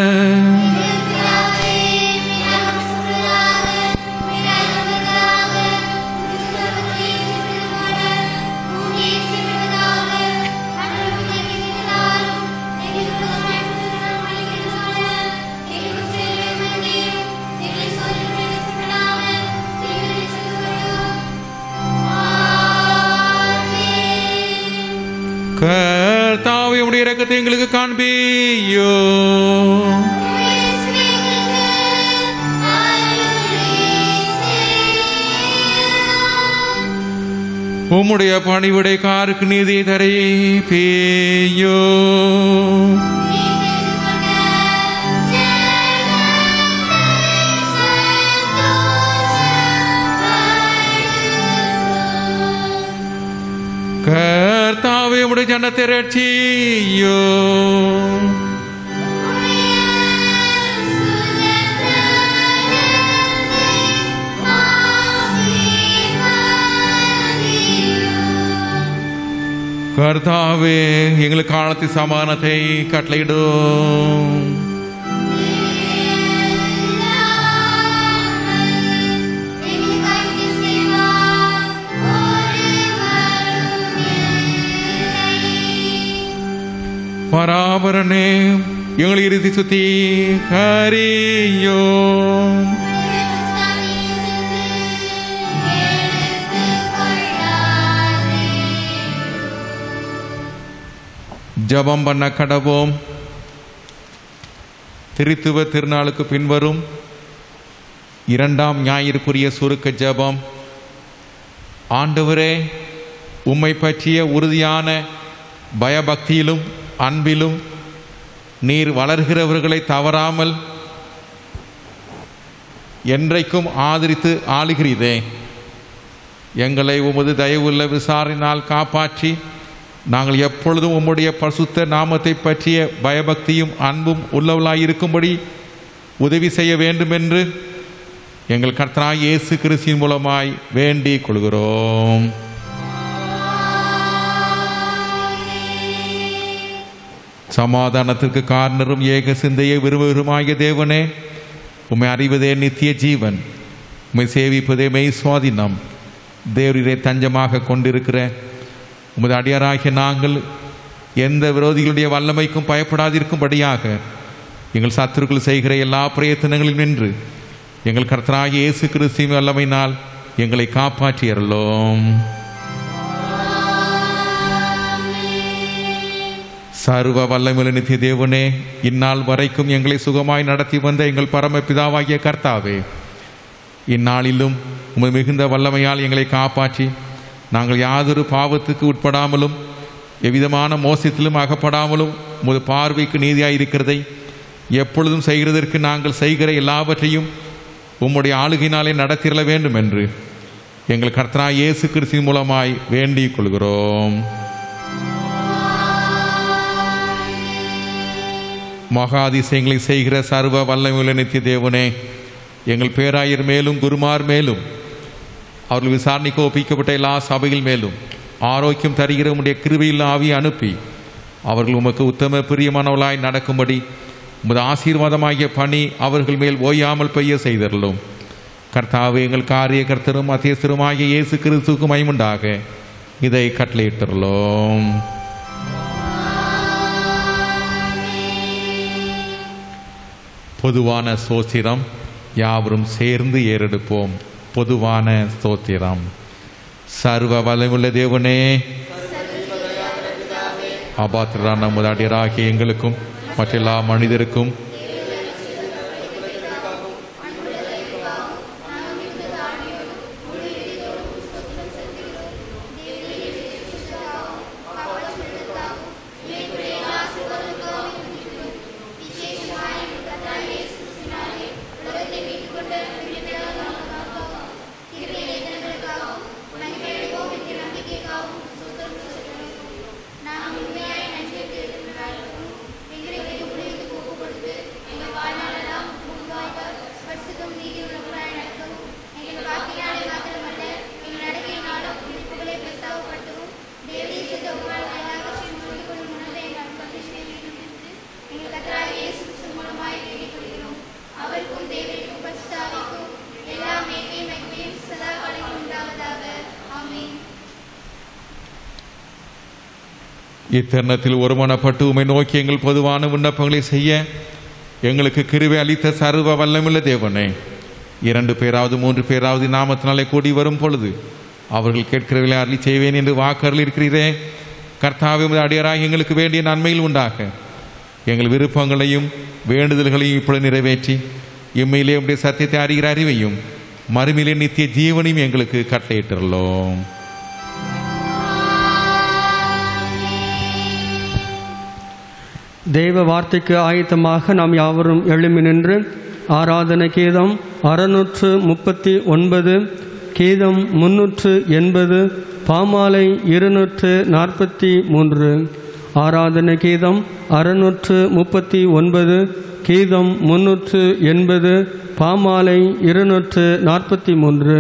கர்த்தாவே உடைய இரக்கத்தை எங்களுக்கு காண்பியோ உம்முடைய பணிவிடை காருக்கு நீதி தரை பேயோ கர்த்தாவே உடைய ஜனத்தை ரட்சியோ கர்த்தாவே எங்களுக்கு காலத்து சமானத்தை கட்டளையிடும் பராபரனே எங்களை இறுதி சுத்தி ஹரியோம் ஜபம் பண்ண கடவோம் திருத்துவ திருநாளுக்கு பின்வரும் இரண்டாம் ஞாயிற்குரிய சுருக்க ஜெபம் ஆண்டவரே உம்மை பற்றிய உறுதியான பயபக்தியிலும் அன்பிலும் நீர் வளர்கிறவர்களை தவறாமல் என்றைக்கும் ஆதரித்து ஆளுகிறீரே எங்களை உமது தயவுள்ள விசாரணையினால் காப்பாற்றி நாங்கள் எப்பொழுதும் உம்முடைய பரிசுத்த நாமத்தை பற்றிய பயபக்தியும் அன்பும் உள்ளவளாயிருக்கும்படி உதவி செய்ய வேண்டும் என்று எங்கள் கர்த்தராய் இயேசு கிறிஸ்தின் மூலமாய் வேண்டிக் கொள்கிறோம் சமாதானத்திற்கு காரணரும் ஏக சிந்தையை விரும்புகிறமாகிய தேவனே உம்மை அறிவதே நித்திய ஜீவன் உம்மை சேவிப்பதே மெய் சுவாதினம் தேவரிலே தஞ்சமாக கொண்டிருக்கிற உமது அடியாராகிய நாங்கள் எந்த விரோதிகளுடைய வல்லமைக்கும் பயப்படாதிருக்கும்படியாக எங்கள் சத்துருக்கள் செய்கிற எல்லா பிரயத்தனங்களிலும் நின்று எங்கள் கர்த்தராகிய இயேசு கிறிஸ்துவின் வல்லமையினால் எங்களை காப்பாற்றி அருளோம் சர்வ வல்லமையுள்ள நித்திய தேவனே இந்நாள் வரைக்கும் எங்களை சுகமாய் நடத்தி வந்த எங்கள் பரமபிதாவாகிய கர்த்தாவே இந்நாளிலும் உமது மிகுந்த வல்லமையால் எங்களை காப்பாற்றி நாங்கள் யாதொரு பாவத்துக்கு உட்படாமலும் எவ்விதமான மோசத்திலும் அகப்படாமலும் உமது பார்வைக்கு நீதியாய் இருக்கிறதை எப்பொழுதும் செய்கிறதற்கு நாங்கள் செய்கிற எல்லாவற்றையும் உம்முடைய ஆளுகையினாலே நடத்திட வேண்டும் என்று எங்கள் கர்த்தரா இயேசு கிறிஸ்துவின் மூலமாய் வேண்டிக் கொள்கிறோம் மகாதிசயங்களை செய்கிற சர்வ வல்லமையுள்ள நித்திய தேவனே எங்கள் பேராயர் மேலும் குருமார் மேலும் அவர்கள் விசாரணைக்கு ஒப்பிக்கப்பட்ட எல்லா சபைகள் மேலும் ஆரோக்கியம் தருகிற உம்முடைய கிருபையில் ஆவியை அனுப்பி அவர்கள் உமக்கு உத்தம பிரியமானவர்களாய் நடக்கும்படி உமது ஆசீர்வாதமாகிய பணி அவர்கள் மேல் ஓயாமல் பெய்ய செய்தருளும் கர்த்தாவே எங்கள் காரிய கர்த்தரும் அத்தியஸ்தருமாகிய இயேசு கிறிஸ்துக்கு மைமுண்டாக இதை கட்டளையிட்டுள்ளோம் பொதுவான சோத்திரம் யாவரும் சேர்ந்து ஏறெடுப்போம் பொதுவான ஸ்தோத்திரம் சர்வ வல்லமுள்ள தேவனே அபாத்திரான முதலாகிய எங்களுக்கும் மற்றெல்லா மனிதருக்கும் நாம் உண்மையாய் நன்றி தெரிவிக்கிறார்கள் எங்களை உடையது ஒப்பு கொடுத்து எங்கள் வாழ்நாளெல்லாம் முன்வாய்ப்பால் பரிசுத்தம் நீதி உள்ளவராய் நடக்கவும் எங்கள் வாக்கினாலே மாத்திரமல்ல எங்கள் நடக்கையினாலும் புகழை பிரஸ்தாவப்படுத்தவும் தேவதையை செய்த உங்களால் எல்லாவற்றையும் சொல்லிக்கொள்ளும் உணர்வை எங்கள் பரிசுத்தை நிரூபித்து எங்கள் கத்தராக இயேசு கிறிஸ்து மூலமாய் வேண்டிக் கொள்கிறோம் அவருக்கும் தேவனுக்கும் பரிசுத்தாவிக்கும் எல்லா மேன்மையும் மகிமையும் சதா காலங்களும் உண்டாவதாக ஆமென் இத்தருணத்தில் ஒருமனப்பட்டு உமை நோக்கி எங்கள் பொதுவான விண்ணப்பங்களை செய்ய எங்களுக்கு கிருவை அளித்த சர்வ வல்லமுள்ள தேவனே இரண்டு பேராவது மூன்று பேராவது நாமத்தினாலே கூடி வரும் பொழுது அவர்கள் கேட்கிறவர்களை அருளி செய்வேன் என்று வாக்கருள் இருக்கிறீரே கர்த்தாவே உமது அடியராக எங்களுக்கு வேண்டிய நன்மையில் உண்டாக எங்கள் விருப்பங்களையும் வேண்டுதல்களையும் இப்பொழுது நிறைவேற்றி இம்மையிலே உடைய சத்தியத்தை அறிகிற அறிவையும் மறுமையிலே நித்திய ஜீவனையும் எங்களுக்கு கட்டளையிட்டுள்ளோம் தேவ வார்த்தைக்கு ஆயத்தமாக நாம் யாவரும் எழுமி நின்று ஆராதனை கீதம் அறுநூற்று முப்பத்தி ஒன்பது கீதம் முன்னூற்று எண்பது பாமாலை இருநூற்று நாற்பத்தி மூன்று ஆராதனை கீதம் அறுநூற்று முப்பத்தி ஒன்பது கீதம் முன்னூற்று எண்பது பாமாலை இருநூற்று நாற்பத்தி மூன்று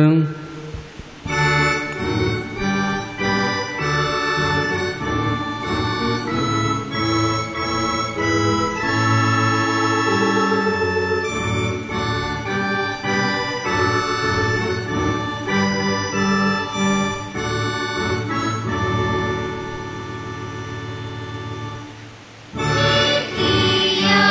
நித்திய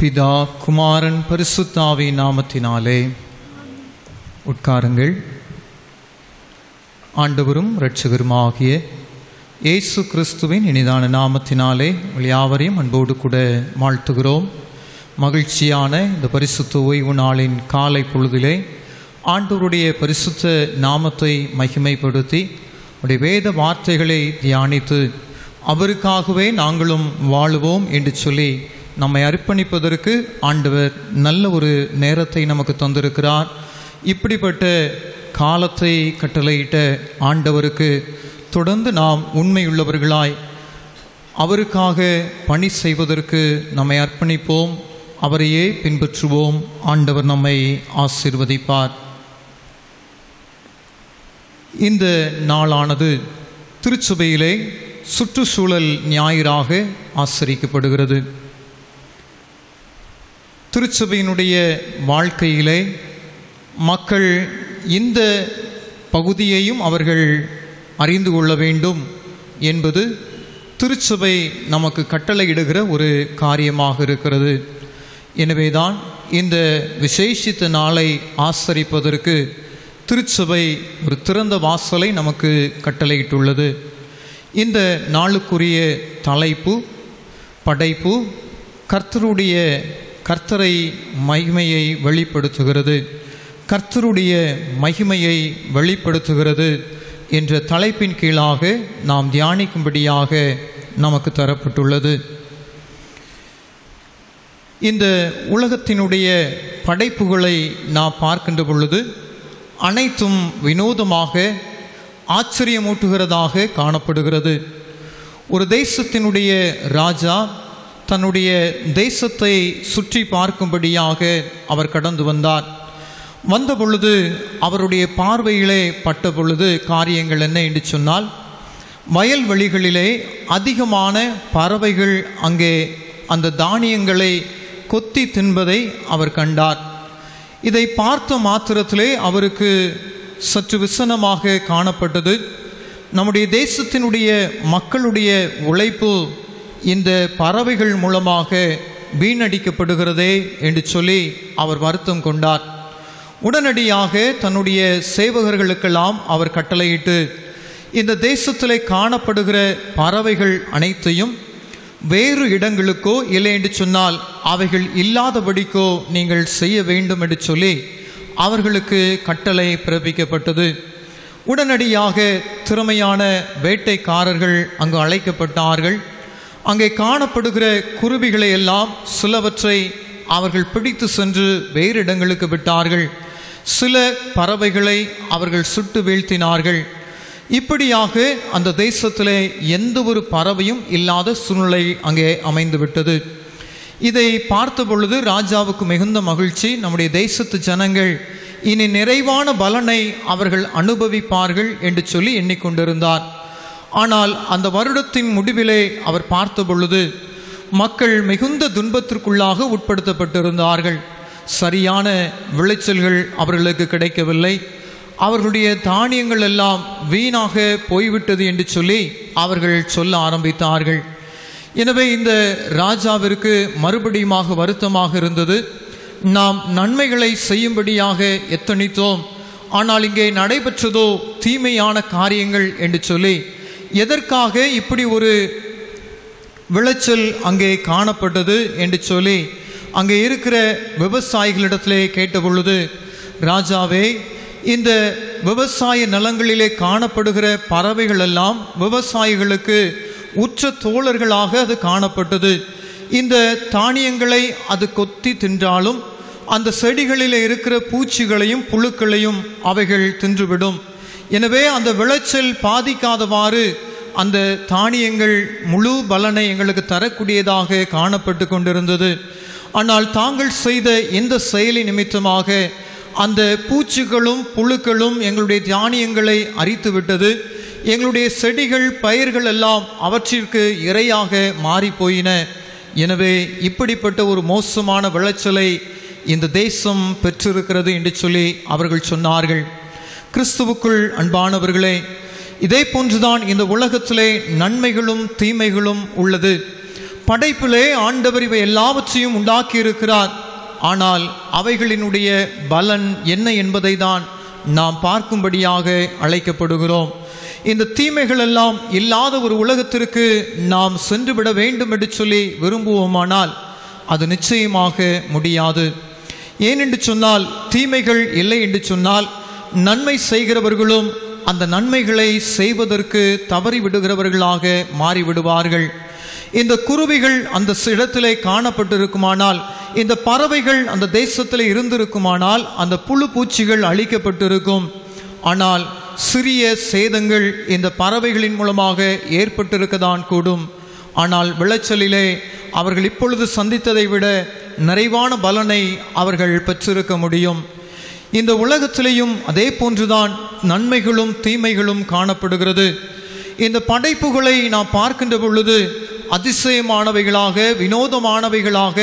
பிதா குமாரன் பரிசுத்தாவி நாமத்தினாலே உட்காருங்கள் ஆண்டவரும் இரட்சகருமாகிய இயேசு கிறிஸ்துவின் இனிதான நாமத்தினாலே உங்கள் யாவரையும் அன்போடு கூட வாழ்த்துகிறோம் மகிழ்ச்சியான இந்த பரிசுத்த ஓய்வு நாளின் காலை பொழுதிலே ஆண்டவருடைய பரிசுத்த நாமத்தை மகிமைப்படுத்தி உடைய வேத வார்த்தைகளை தியானித்து அவருக்காகவே நாங்களும் வாழுவோம் என்று சொல்லி நம்மை அர்ப்பணிப்பதற்கு ஆண்டவர் நல்ல ஒரு நேரத்தை நமக்கு தந்திருக்கிறார் இப்படிப்பட்ட காலத்தை கட்டளையிட்ட ஆண்டவருக்கு தொடர்ந்து நாம் உண்மையுள்ளவர்களாய் அவருக்காக பணி செய்வதற்கு நம்மை அர்ப்பணிப்போம் அவரையே பின்பற்றுவோம் ஆண்டவர் நம்மை ஆசிர்வதிப்பார் இந்த நாளானது திருச்சபையிலே சுற்றுச்சூழல் ஞாயிறாக ஆசரிக்கப்படுகிறது திருச்சபையினுடைய வாழ்க்கையிலே மக்கள் இந்த பகுதியையும் அவர்கள் அறிந்து கொள்ள வேண்டும் என்பது திருச்சபை நமக்கு கட்டளையிடுகிற ஒரு காரியமாக இருக்கிறது எனவேதான் இந்த விசேஷித்த நாளை ஆசரிப்பதற்கு திருச்சபை ஒரு திறந்த வாசலை நமக்கு கட்டளையிட்டுள்ளது இந்த நாளுக்குரிய தலைப்பு படைப்பு கர்த்தருடைய கர்த்தரை மகிமையை வெளிப்படுத்துகிறது கர்த்தருடைய மகிமையை வெளிப்படுத்துகிறது என்ற தலைப்பின் கீழாக நாம் தியானிக்கும்படியாக நமக்கு தரப்பட்டுள்ளது இந்த உலகத்தினுடைய படைப்புகளை நாம் பார்க்கின்ற பொழுது அனைத்தும் வினோதமாக ஆச்சரியமூட்டுகிறதாக காணப்படுகிறது ஒரு தேசத்தினுடைய ராஜா தன்னுடைய தேசத்தை சுற்றி பார்க்கும்படியாக அவர் கடந்து வந்தார் வந்த பொழுது அவருடைய பார்வையிலே பட்ட பொழுது காரியங்கள் என்ன என்று சொன்னால் வயல்வெளிகளிலே அதிகமான பறவைகள் அங்கே அந்த தானியங்களை கொத்தி தின்பதை அவர் கண்டார் இதை பார்த்த மாத்திரத்திலே அவருக்கு சற்று விசனமாக காணப்பட்டது நம்முடைய தேசத்தினுடைய மக்களுடைய உழைப்பு இந்த பறவைகள் மூலமாக வீணடிக்கப்படுகிறதே என்று சொல்லி அவர் வருத்தம் கொண்டார் உடனடியாக தன்னுடைய சேவகர்களுக்கெல்லாம் அவர் கட்டளையிட்டு இந்த தேசத்திலே காணப்படுகிற பறவைகள் அனைத்தையும் வேறு இடங்களுக்கோ இல்லை என்று சொன்னால் அவைகள் இல்லாதபடிக்கோ நீங்கள் செய்ய வேண்டும் என்று சொல்லி அவர்களுக்கு கட்டளை பிறப்பிக்கப்பட்டது உடனடியாக திறமையான வேட்டைக்காரர்கள் அங்கு அழைக்கப்பட்டார்கள் அங்கே காணப்படுகிற குருவிகளை எல்லாம் சிலவற்றை அவர்கள் பிடித்து சென்று வேறு இடங்களுக்கு விட்டார்கள் சில பறவைகளை அவர்கள் சுட்டு வீழ்த்தினார்கள் இப்படியாக அந்த தேசத்திலே எந்த ஒரு பறவையும் இல்லாத சூழ்நிலை அங்கே அமைந்து விட்டது இதை பார்த்த பொழுது ராஜாவுக்கு மிகுந்த மகிழ்ச்சி நம்முடைய தேசத்து ஜனங்கள் இனி நிறைவான பலனை அவர்கள் அனுபவிப்பார்கள் என்று சொல்லி எண்ணிக்கொண்டிருந்தார் ஆனால் அந்த வருடத்தின் முடிவிலே அவர் பார்த்த பொழுது மக்கள் மிகுந்த துன்பத்திற்குள்ளாக உட்படுத்தப்பட்டிருந்தார்கள் சரியான விளைச்சல்கள் அவர்களுக்கு கிடைக்கவில்லை அவர்களுடைய தானியங்கள் எல்லாம் வீணாக போய்விட்டது என்று சொல்லி அவர்கள் சொல்ல ஆரம்பித்தார்கள் எனவே இந்த ராஜாவிற்கு மறுபடியுமாக வருத்தமாக இருந்தது நாம் நன்மைகளை செய்யும்படியாக எத்தனித்தோம் ஆனால் இங்கே நடைபெற்றதோ தீமையான காரியங்கள் என்று சொல்லி எதற்காக இப்படி ஒரு விளைச்சல் அங்கே காணப்பட்டது என்று சொல்லி அங்கே இருக்கிற விவசாயிகளிடத்திலே கேட்ட பொழுது ராஜாவே இந்த விவசாய நிலங்களிலே காணப்படுகிற பறவைகள் எல்லாம் விவசாயிகளுக்கு உற்ற தோழர்களாக அது காணப்பட்டது இந்த தானியங்களை அது கொத்தி தின்றாலும் அந்த செடிகளில் இருக்கிற பூச்சிகளையும் புழுக்களையும் அவைகள் தின்றுவிடும் எனவே அந்த விளைச்சல் பாதிக்காதவாறு அந்த தானியங்கள் முழு பலனை எங்களுக்கு தரக்கூடியதாக காணப்பட்டு கொண்டிருந்தது ஆனால் தாங்கள் செய்த இந்த செயலி நிமித்தமாக அந்த பூச்சிகளும் புழுக்களும் எங்களுடைய தானியங்களை அரித்து விட்டது எங்களுடைய செடிகள் பயிர்கள் எல்லாம் அவற்றிற்கு இரையாக மாறி போயின எனவே இப்படிப்பட்ட ஒரு மோசமான விளைச்சலை இந்த தேசம் பெற்றிருக்கிறது என்று சொல்லி அவர்கள் சொன்னார்கள் கிறிஸ்துவுக்குள் அன்பானவர்களே இதே போன்றுதான் இந்த உலகத்திலே நன்மைகளும் தீமைகளும் உள்ளது படைப்பிலே ஆண்டவர் இவை எல்லாவற்றையும் உண்டாக்கி இருக்கிறார் ஆனால் அவைகளினுடைய பலன் என்ன என்பதை தான் நாம் பார்க்கும்படியாக அழைக்கப்படுகிறோம் இந்த தீமைகள் எல்லாம் இல்லாத ஒரு உலகத்திற்கு நாம் சென்றுவிட வேண்டும் என்று சொல்லி விரும்புவோமானால் அது நிச்சயமாக முடியாது ஏனென்று சொன்னால் தீமைகள் இல்லை என்று சொன்னால் நன்மை செய்கிறவர்களும் அந்த நன்மைகளை செய்வதற்கு தவறி விடுகிறவர்களாக மாறிவிடுவார்கள் இந்த குருவிகள் அந்த இடத்திலே காணப்பட்டிருக்குமானால் இந்த பறவைகள் அந்த தேசத்தில் இருந்திருக்குமானால் அந்த புழு பூச்சிகள் அழிக்கப்பட்டிருக்கும் ஆனால் சிறிய சேதங்கள் இந்த பறவைகளின் மூலமாக ஏற்பட்டிருக்கதான் கூடும் ஆனால் விளைச்சலிலே அவர்கள் இப்பொழுது சந்தித்ததை விட நிறைவான பலனை அவர்கள் பெற்றிருக்க முடியும் இந்த உலகத்திலேயும் அதே போன்றுதான் நன்மைகளும் தீமைகளும் காணப்படுகிறது இந்த படைப்புகளை நாம் பார்க்கின்ற பொழுது அதிசயமானவைகளாக வினோதமானவைகளாக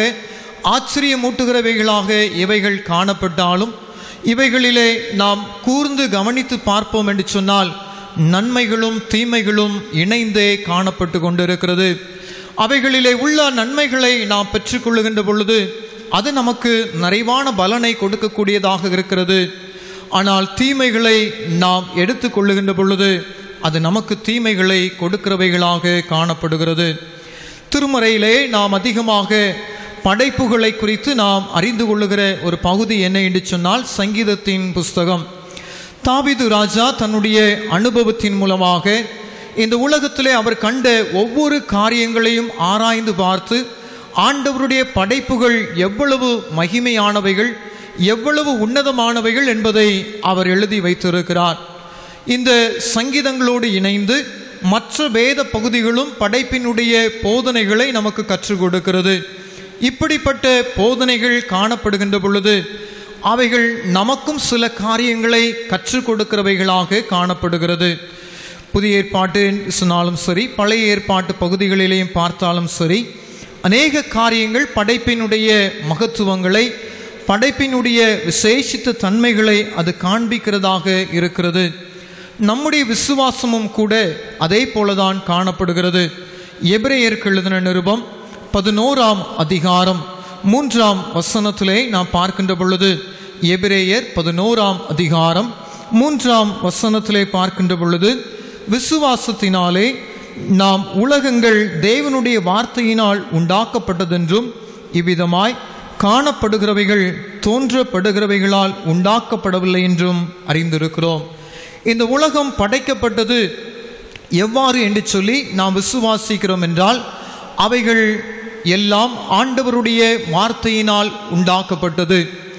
ஆச்சரியமூட்டுகிறவைகளாக இவைகள் காணப்பட்டாலும் இவைகளிலே நாம் கூர்ந்து கவனித்து பார்ப்போம் என்று சொன்னால் நன்மைகளும் தீமைகளும் இணைந்தே காணப்பட்டு கொண்டிருக்கிறது அவைகளிலே உள்ள நன்மைகளை நாம் பெற்றுக்கொள்ளுகின்ற பொழுது அது நமக்கு நிறைவான பலனை கொடுக்கக்கூடியதாக இருக்கிறது ஆனால் தீமைகளை நாம் எடுத்துக்கொள்ளுகின்ற பொழுது அது நமக்கு தீமைகளை கொடுக்கிறவைகளாக காணப்படுகிறது திருமறையிலே நாம் அதிகமாக படைப்புகளை குறித்து நாம் அறிந்து கொள்ளுகிற ஒரு பகுதி என்ன என்று சொன்னால் சங்கீதத்தின் புஸ்தகம் தாவிது ராஜா தன்னுடைய அனுபவத்தின் மூலமாக இந்த உலகத்திலே அவர் கண்ட ஒவ்வொரு காரியங்களையும் ஆராய்ந்து பார்த்து ஆண்டவருடைய படைப்புகள் எவ்வளவு மகிமையானவைகள் எவ்வளவு உன்னதமானவைகள் என்பதை அவர் எழுதி வைத்திருக்கிறார் இந்த சங்கீதங்களோடு இணைந்து மற்ற வேத பகுதிகளும் படைப்பினுடைய போதனைகளை நமக்கு கற்றுக் கொடுக்கிறது இப்படிப்பட்ட போதனைகள் காணப்படுகின்ற பொழுது அவைகள் நமக்கும் சில காரியங்களை கற்றுக் கொடுக்கிறவைகளாக காணப்படுகிறது புதிய ஏற்பாட்டு சொன்னாலும் சரி பழைய ஏற்பாட்டு பகுதிகளிலேயும் பார்த்தாலும் சரி அநேக காரியங்கள் படைப்பினுடைய மகத்துவங்களை படைப்பினுடைய விசேஷித்த தன்மைகளை அது காண்பிக்கிறதாக இருக்கிறது நம்முடைய விசுவாசமும் கூட அதே போலதான் காணப்படுகிறது எபிரேயருக்கு எழுதின நிருபம் பதினோராம் அதிகாரம் மூன்றாம் வசனத்திலே நாம் பார்க்கின்ற பொழுது எபிரேயர் பதினோராம் அதிகாரம் மூன்றாம் வசனத்திலே பார்க்கின்ற பொழுது விசுவாசத்தினாலே நாம் உலகங்கள் தேவனுடைய வார்த்தையினால் உண்டாக்கப்பட்டதென்றும் இவ்விதமாய் காணப்படுகிறவைகள் தோன்றப்படுகிறவைகளால் உண்டாக்கப்படவில்லை என்றும் அறிந்திருக்கிறோம் இந்த உலகம் படைக்கப்பட்டது எவ்வாறு என்று சொல்லி நாம் விசுவாசிக்கிறோம் என்றால் அவைகள் எல்லாம் ஆண்டவருடைய வார்த்தையினால் உண்டாக்கப்பட்டது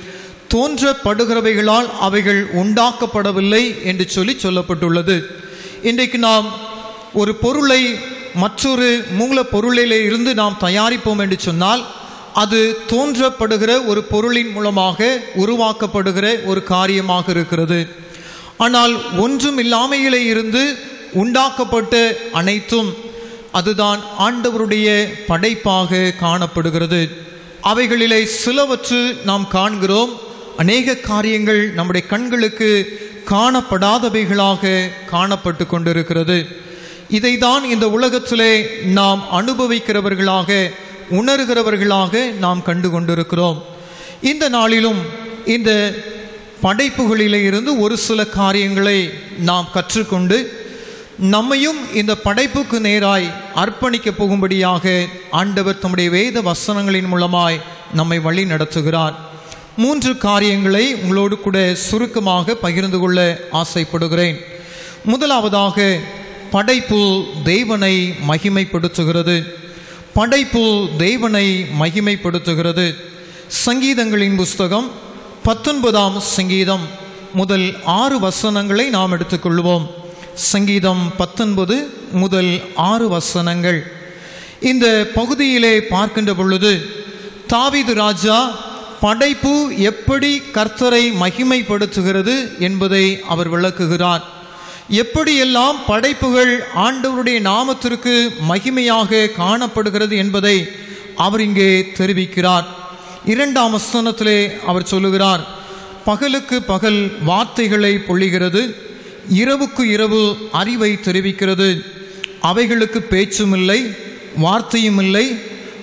தோன்றப்படுகிறவைகளால் அவைகள் உண்டாக்கப்படவில்லை என்று சொல்லி சொல்லப்பட்டுள்ளது இன்றைக்கு நாம் ஒரு பொருளை மற்றொரு மூல பொருளிலே இருந்து நாம் தயாரிப்போம் என்று சொன்னால் அது தோன்றப்படுகிற ஒரு பொருளின் மூலமாக உருவாக்கப்படுகிற ஒரு காரியமாக இருக்கிறது ஆனால் ஒன்றும் இல்லாமையிலே இருந்து உண்டாக்கப்பட்ட அனைத்தும் அதுதான் ஆண்டவருடைய படைப்பாக காணப்படுகிறது அவைகளிலே சிலவற்று நாம் காண்கிறோம் அநேக காரியங்கள் நம்முடைய கண்களுக்கு காணப்படாதவைகளாக காணப்பட்டு கொண்டிருக்கிறது இதைதான் இந்த உலகத்திலே நாம் அனுபவிக்கிறவர்களாக உணர்கிறவர்களாக நாம் கண்டு கொண்டிருக்கிறோம் இந்த நாளிலும் இந்த படைப்புகளிலே இருந்து ஒரு சில காரியங்களை நாம் கற்றுக்கொண்டு நம்மையும் இந்த படைப்புக்கு நேராய் அர்ப்பணிக்க போகும்படியாக ஆண்டவர் தம்முடைய வேத வசனங்களின் மூலமாய் நம்மை வழி நடத்துகிறார் மூன்று காரியங்களை உங்களோடு கூட சுருக்கமாக பகிர்ந்து கொள்ள ஆசைப்படுகிறேன் முதலாவதாக படைப்பு தேவனை மகிமைப்படுத்துகிறது படைப்பு தேவனை மகிமைப்படுத்துகிறது சங்கீதங்களின் புஸ்தகம் பத்தொன்பதாம் சங்கீதம் முதல் ஆறு வசனங்களை நாம் எடுத்துக்கொள்வோம் சங்கீதம் பத்தொன்பது முதல் ஆறு வசனங்கள் இந்த பகுதியிலே பார்க்கின்ற பொழுது தாவீது ராஜா படைப்பு எப்படி கர்த்தரை மகிமைப்படுத்துகிறது என்பதை அவர் விளக்குகிறார் எப்படியெல்லாம் படைப்புகள் ஆண்டவருடைய நாமத்திற்கு மகிமையாக காணப்படுகிறது என்பதை அவர் இங்கே தெரிவிக்கிறார் இரண்டாம் வசனத்திலே அவர் சொல்லுகிறார் பகலுக்கு பகல் வார்த்தைகளை பொழிகிறது இரவுக்கு இரவு அறிவை தெரிவிக்கிறது அவைகளுக்கு பேச்சும் இல்லை வார்த்தையும் இல்லை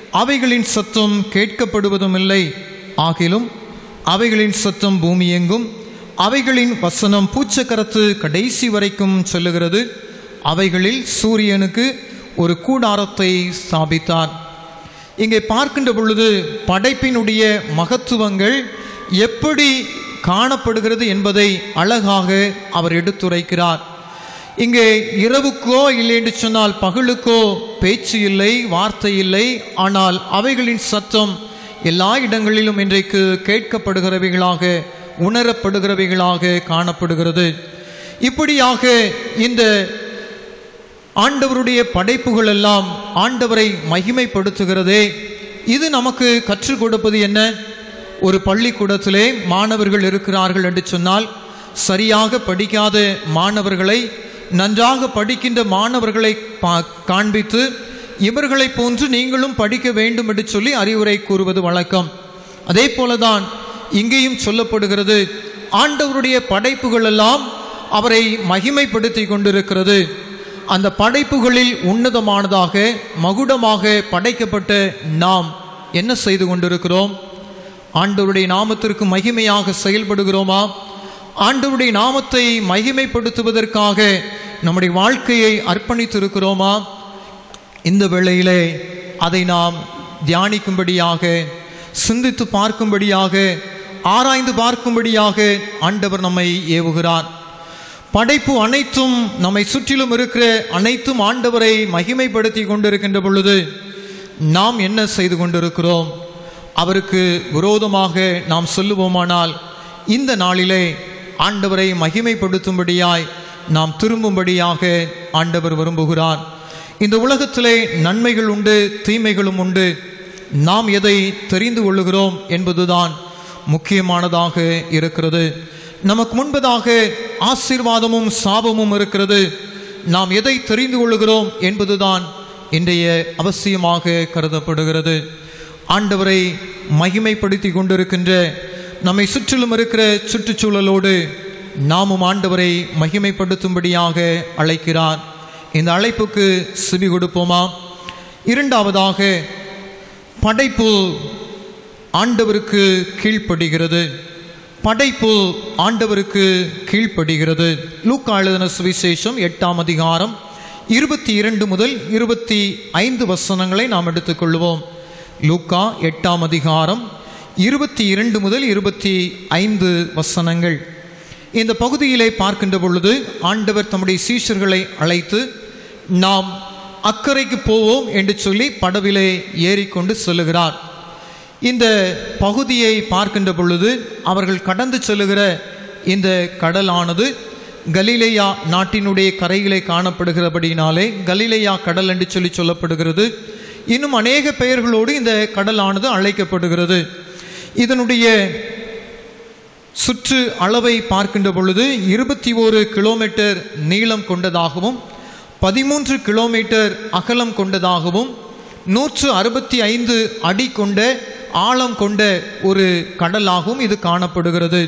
அவைகளின் சத்தம் கேட்கப்படுவதும் இல்லை ஆகிலும் அவைகளின் சத்தம் பூமி எங்கும் அவைகளின் வசனம் பூச்சக்கரத்து கடைசி வரைக்கும் சொல்லுகிறது அவைகளில் சூரியனுக்கு ஒரு கூடாரத்தை ஸ்தாபித்தார் இங்கே பார்க்கின்ற பொழுது படைப்பினுடைய மகத்துவங்கள் எப்படி காணப்படுகிறது என்பதை அழகாக அவர் எடுத்துரைக்கிறார் இங்கே இரவுக்கோ இல்லை என்று சொன்னால் பகலுக்கோ பேச்சு இல்லை வார்த்தை இல்லை ஆனால் அவைகளின் சத்தம் எல்லா இடங்களிலும் இன்றைக்கு கேட்கப்படுகிறவைகளாக உணரப்படுகிறவைகளாக காணப்படுகிறது இப்படியாக இந்த ஆண்டவருடைய படைப்புகள் எல்லாம் ஆண்டவரை மகிமைப்படுத்துகிறதே இது நமக்கு கற்றுக் கொடுப்பது என்ன ஒரு பள்ளிக்கூடத்திலே மாணவர்கள் இருக்கிறார்கள் என்று சொன்னால் சரியாக படிக்காத மாணவர்களை நன்றாக படிக்கின்ற மாணவர்களை பா- காண்பித்து இவர்களைப் போன்று நீங்களும் படிக்க வேண்டும் என்று சொல்லி அறிவுரை கூறுவது வழக்கம் அதே போலதான் இங்கேயும் சொல்லப்படுகிறது ஆண்டவருடைய படைப்புகள் எல்லாம் அவரை மகிமைப்படுத்தி கொண்டிருக்கிறது அந்த படைப்புகளில் உன்னதமானதாக மகுடமாக படைக்கப்பட்ட நாம் என்ன செய்து கொண்டிருக்கிறோம் ஆண்டவருடைய நாமத்திற்கு மகிமையாக செயல்படுகிறோமா ஆண்டவருடைய நாமத்தை மகிமைப்படுத்துவதற்காக நம்முடைய வாழ்க்கையை அர்ப்பணித்திருக்கிறோமா இந்த வேளையிலே அதை நாம் தியானிக்கும்படியாக சிந்தித்து பார்க்கும்படியாக ஆராய்ந்து பார்க்கும்படியாக ஆண்டவர் நம்மை ஏவுகிறார் படைப்பு அனைத்தும் நம்மை சுற்றிலும் இருக்கிற அனைத்தும் ஆண்டவரை மகிமைப்படுத்தி கொண்டிருக்கின்ற பொழுது நாம் என்ன செய்து கொண்டிருக்கிறோம் அவருக்கு விரோதமாக நாம் சொல்லுவோமானால் இந்த நாளிலே ஆண்டவரை மகிமைப்படுத்தும்படியாய் நாம் திரும்பும்படியாக ஆண்டவர் விரும்புகிறார் இந்த உலகத்திலே நன்மைகள் உண்டு தீமைகளும் உண்டு நாம் எதை தெரிந்து கொள்ளுகிறோம் என்பதுதான் முக்கியமானதாக இருக்கிறது நமக்கு முன்பதாக ஆசீர்வாதமும் சாபமும் இருக்கிறது நாம் எதை தெரிந்து கொள்ளுகிறோம் என்பதுதான் இன்றைய அவசியமாக கருதப்படுகிறது ஆண்டவரை மகிமைப்படுத்தி கொண்டிருக்கின்ற நம்மை சுற்றிலும் இருக்கிற சுற்றுச்சூழலோடு நாமும் ஆண்டவரை மகிமைப்படுத்தும்படியாக அழைக்கிறார் இந்த அழைப்புக்கு செவி கொடுப்போமா இரண்டாவதாக படைப்பு ஆண்டவருக்கு கீழ்ப்படுகிறது படைப்பு ஆண்டவருக்கு கீழ்ப்படுகிறது லூக்கா எழுதின சுவிசேஷம் எட்டாம் அதிகாரம் இருபத்தி இரண்டு முதல் இருபத்தி ஐந்து வசனங்களை நாம் எடுத்துக்கொள்வோம் லூக்கா எட்டாம் அதிகாரம் இருபத்தி இரண்டு முதல் இருபத்தி ஐந்து வசனங்கள் இந்த பகுதியிலே பார்க்கின்ற பொழுது ஆண்டவர் தம்முடைய சீஷர்களை அழைத்து நாம் அக்கறைக்கு போவோம் என்று சொல்லி படவிலே ஏறிக்கொண்டு செல்லுகிறார் இந்த பகுதியை பார்க்கின்ற பொழுது அவர்கள் கடந்து செல்லுகிற இந்த கடலானது கலிலேயா நாட்டினுடைய கரையிலே காணப்படுகிறபடியினாலே கலிலேயா கடல் என்று சொல்லி சொல்லப்படுகிறது இன்னும் அநேக பெயர்களோடு இந்த கடலானது அழைக்கப்படுகிறது இதனுடைய சுற்று அளவை பார்க்கின்ற பொழுது இருபத்தி ஓரு கிலோமீட்டர் நீளம் கொண்டதாகவும் பதிமூன்று கிலோமீட்டர் அகலம் கொண்டதாகவும் நூற்று அறுபத்தி ஐந்து அடி கொண்ட ஆழம் கொண்ட ஒரு கடலாகவும் இது காணப்படுகிறது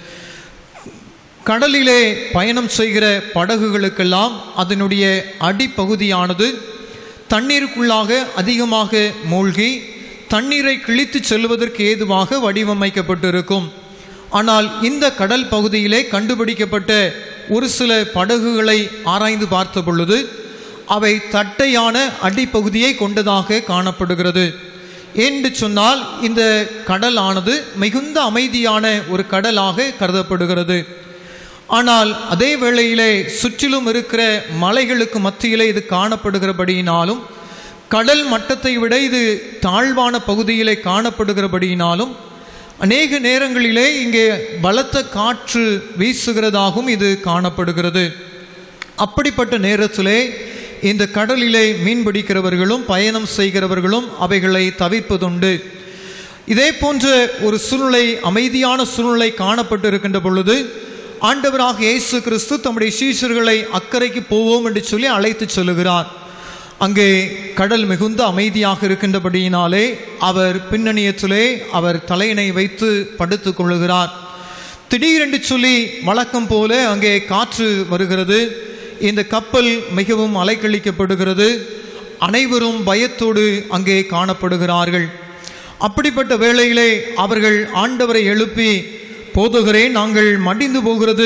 கடலிலே பயணம் செய்கிற படகுகளுக்கெல்லாம் அதனுடைய அடிப்பகுதியானது தண்ணீருக்குள்ளாக அதிகமாக மூழ்கி தண்ணீரை கிழித்து செல்வதற்கு ஏதுவாக வடிவமைக்கப்பட்டிருக்கும் ஆனால் இந்த கடல் பகுதியிலே கண்டுபிடிக்கப்பட்ட ஒரு சில படகுகளை ஆராய்ந்து பார்த்த பொழுது அவை தட்டையான அடிப்பகுதியை கொண்டதாக காணப்படுகிறது என்று சொன்னால் இந்த கடலானது மிகுந்த அமைதியான ஒரு கடலாக கருதப்படுகிறது ஆனால் அதே வேளையிலே சுற்றிலும் இருக்கிற மலைகளுக்கு மத்தியிலே இது காணப்படுகிறபடியினாலும் கடல் மட்டத்தை விட இது தாழ்வான பகுதியிலே காணப்படுகிறபடியினாலும் அநேக நேரங்களிலே இங்கே பலத்த காற்று வீசுகிறதாகவும் இது காணப்படுகிறது அப்படிப்பட்ட நேரத்திலே இந்த கடலிலே மீன் பிடிக்கிறவர்களும் பயணம் செய்கிறவர்களும் அவைகளை தவிர்ப்பதுண்டு இதே போன்ற ஒரு சூழ்நிலை அமைதியான சூழ்நிலை காணப்பட்டு இருக்கின்ற பொழுது ஆண்டவராக இயேசு கிறிஸ்து தம்முடைய சீஷர்களை அக்கறைக்கு போவோம் என்று சொல்லி அழைத்து சொல்லுகிறார் அங்கே கடல் மிகுந்த அமைதியாக இருக்கின்றபடியினாலே அவர் பின்னணியத்திலே அவர் தலையினை வைத்து படுத்துக் கொள்ளுகிறார் திடீரென்று சொல்லி வழக்கம் போல அங்கே காற்று வருகிறது இந்த கப்பல் மிகவும் அலைக்கழிக்கப்படுகிறது அனைவரும் பயத்தோடு அங்கே காணப்படுகிறார்கள் அப்படிப்பட்ட வேளையிலே அவர்கள் ஆண்டவரை எழுப்பி போதுகிறே நாங்கள் மடிந்து போகிறது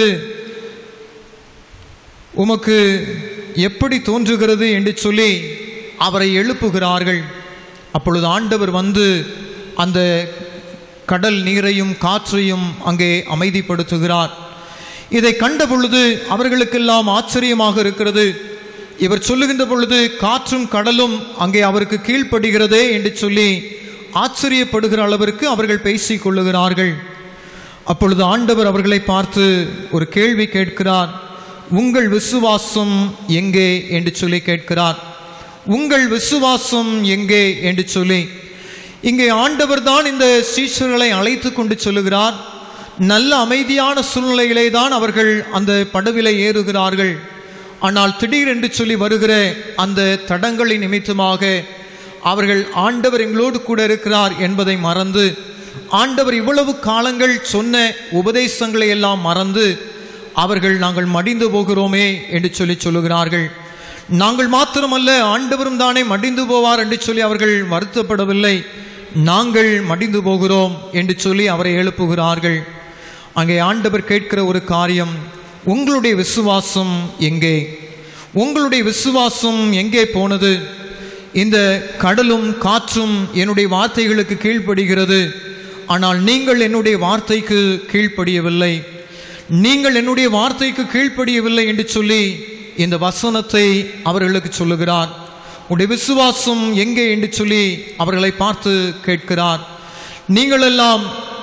உமக்கு எப்படி தோன்றுகிறது என்று சொல்லி அவரை எழுப்புகிறார்கள் அப்பொழுது ஆண்டவர் வந்து அந்த கடல் நீரையும் காற்றையும் அங்கே அமைதிப்படுத்துகிறார் இதை கண்ட பொழுது அவர்களுக்கெல்லாம் ஆச்சரியமாக இருக்கிறது இவர் சொல்லுகின்ற பொழுது காற்றும் கடலும் அங்கே அவருக்கு கீழ்ப்படுகிறதே என்று சொல்லி ஆச்சரியப்படுகிற அளவிற்கு அவர்கள் பேசிக் கொள்ளுகிறார்கள் அப்பொழுது ஆண்டவர் அவர்களை பார்த்து ஒரு கேள்வி கேட்கிறார் உங்கள் விசுவாசம் எங்கே என்று சொல்லி கேட்கிறார் உங்கள் விசுவாசம் எங்கே என்று சொல்லி இங்கே ஆண்டவர் தான் இந்த சீஷர்களை அழைத்து கொண்டு சொல்லுகிறார் நல்ல அமைதியான சூழ்நிலையிலே தான் அவர்கள் அந்த படவிலை ஏறுகிறார்கள் ஆனால் திடீரென்று சொல்லி வருகிற அந்த தடங்களின் நிமித்தமாக அவர்கள் ஆண்டவர் எங்களோடு கூட இருக்கிறார் என்பதை மறந்து ஆண்டவர் இவ்வளவு காலங்கள் சொன்ன உபதேசங்களை எல்லாம் மறந்து அவர்கள் நாங்கள் மடிந்து போகிறோமே என்று சொல்லி சொல்லுகிறார்கள் நாங்கள் மாத்திரமல்ல ஆண்டவரும் தானே மடிந்து போவார் என்று சொல்லி அவர்கள் வருத்தப்படவில்லை நாங்கள் மடிந்து போகிறோம் என்று சொல்லி அவரை எழுப்புகிறார்கள் அங்கே ஆண்டவர் கேட்கிற ஒரு காரியம் உங்களுடைய விசுவாசம் எங்கே உங்களுடைய விசுவாசம் எங்கே போனது இந்த கடலும் காற்றும் என்னுடைய வார்த்தைகளுக்கு கீழ்ப்படுகிறது ஆனால் நீங்கள் என்னுடைய வார்த்தைக்கு கீழ்ப்படியவில்லை நீங்கள் என்னுடைய வார்த்தைக்கு கீழ்ப்படியவில்லை என்று சொல்லி இந்த வசனத்தை அவர்களுக்கு சொல்லுகிறார் உடைய விசுவாசம் எங்கே என்று சொல்லி அவர்களை பார்த்து கேட்கிறார் நீங்களெல்லாம்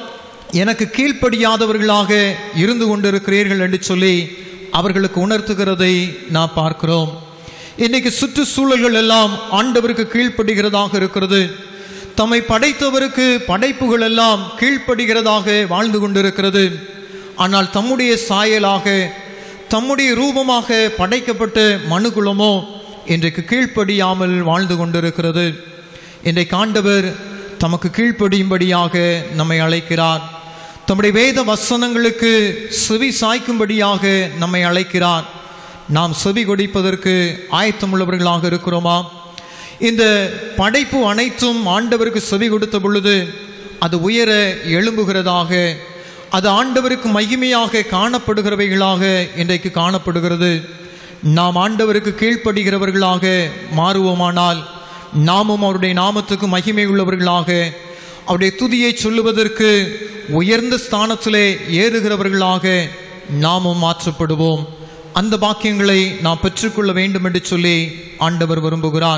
எனக்கு கீழ்ப்படியாதவர்களாக இருந்து கொண்டிருக்கிறீர்கள் என்று சொல்லி அவர்களுக்கு உணர்த்துகிறதை நாம் பார்க்கிறோம் இன்னைக்கு சுற்றுச்சூழல்கள் எல்லாம் ஆண்டவருக்கு கீழ்ப்படுகிறதாக இருக்கிறது தம்மை படைத்தவருக்கு படைப்புகள் எல்லாம் கீழ்ப்படுகிறதாக வாழ்ந்து கொண்டிருக்கிறது ஆனால் தம்முடைய சாயலாக தம்முடைய ரூபமாக படைக்கப்பட்ட மனுகுலமோ இன்றைக்கு கீழ்ப்படியாமல் வாழ்ந்து கொண்டிருக்கிறது இன்றைக்கு ஆண்டவர் தமக்கு கீழ்ப்படியும்படியாக நம்மை அழைக்கிறார் தம்முடைய வேத வசனங்களுக்கு செவி சாய்க்கும்படியாக நம்மை அழைக்கிறார் நாம் செவி கொடிப்பதற்கு ஆயத்தமுள்ளவர்களாக இருக்கிறோமா இந்த படைப்பு அனைத்தும் ஆண்டவருக்கு செவி கொடுத்த பொழுது அது உயர எழும்புகிறதாக அது ஆண்டவருக்கு மகிமையாக காணப்படுகிறவைகளாக இன்றைக்கு காணப்படுகிறது நாம் ஆண்டவருக்கு கீழ்ப்படுகிறவர்களாக மாறுவோமானால் நாமும் அவருடைய நாமத்துக்கு மகிமை உள்ளவர்களாக அவருடைய துதியை சொல்லுவதற்கு உயர்ந்த ஸ்தானத்திலே ஏறுகிறவர்களாக நாமும் மாற்றப்படுவோம் அந்த பாக்கியங்களை நாம் பெற்றுக்கொள்ள வேண்டும் என்று சொல்லி ஆண்டவர் விரும்புகிறார்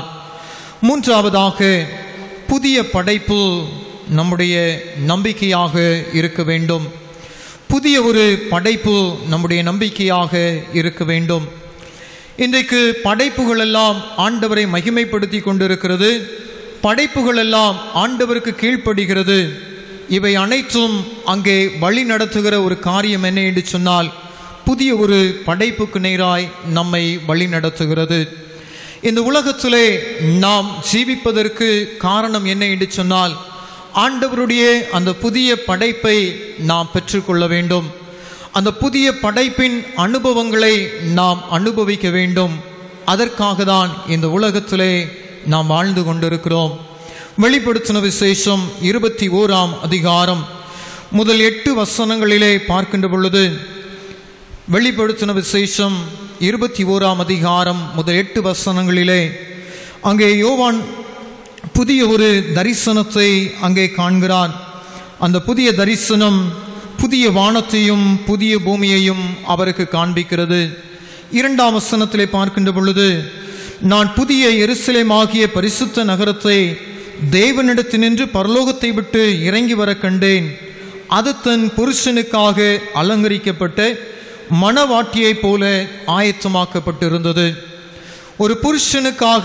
மூன்றாவதாக புதிய படைப்பு நம்முடைய நம்பிக்கையாக இருக்க வேண்டும் புதிய ஒரு படைப்பு நம்முடைய நம்பிக்கையாக இருக்க வேண்டும் இன்றைக்கு படைப்புகள் எல்லாம் ஆண்டவரை மகிமைப்படுத்தி கொண்டிருக்கிறது படைப்புகள் எல்லாம் ஆண்டவருக்கு கீழ்ப்படுகிறது இவை அனைத்தும் அங்கே வழி நடத்துகிற ஒரு காரியம் என்ன என்று சொன்னால் புதிய ஒரு படைப்புக்கு நேராய் நம்மை வழி நடத்துகிறது இந்த உலகத்திலே நாம் ஜீவிப்பதற்கு காரணம் என்ன என்று சொன்னால் ஆண்டவருடைய அந்த புதிய படைப்பை நாம் பெற்றுக்கொள்ள வேண்டும் அந்த புதிய படைப்பின் அனுபவங்களை நாம் அனுபவிக்க வேண்டும் அதற்காக தான் இந்த உலகத்திலே நாம் வாழ்ந்து கொண்டிருக்கிறோம் வெளிப்படுத்தின விசேஷம் இருபத்தி ஓராம் அதிகாரம் முதல் எட்டு வசனங்களிலே பார்க்கின்ற பொழுது வெளிப்படுத்தின விசேஷம் இருபத்தி ஓராம் அதிகாரம் முதல் எட்டு வசனங்களிலே அங்கே யோவான் புதிய ஒரு தரிசனத்தை அங்கே காண்கிறார் அந்த புதிய தரிசனம் புதிய வானத்தையும் புதிய பூமியையும் அவருக்கு காண்பிக்கிறது இரண்டாம் வசனத்திலே பார்க்கின்ற பொழுது நான் புதிய எருசலேமாகிய பரிசுத்த நகரத்தை தேவனிடத்தினின்று பரலோகத்தை விட்டு இறங்கி வர கண்டேன் அது தன் புருஷனுக்காக அலங்கரிக்கப்பட்ட மணவாட்டியைப் போல ஆயத்தமாக்கப்பட்டிருந்தது ஒரு புருஷனுக்காக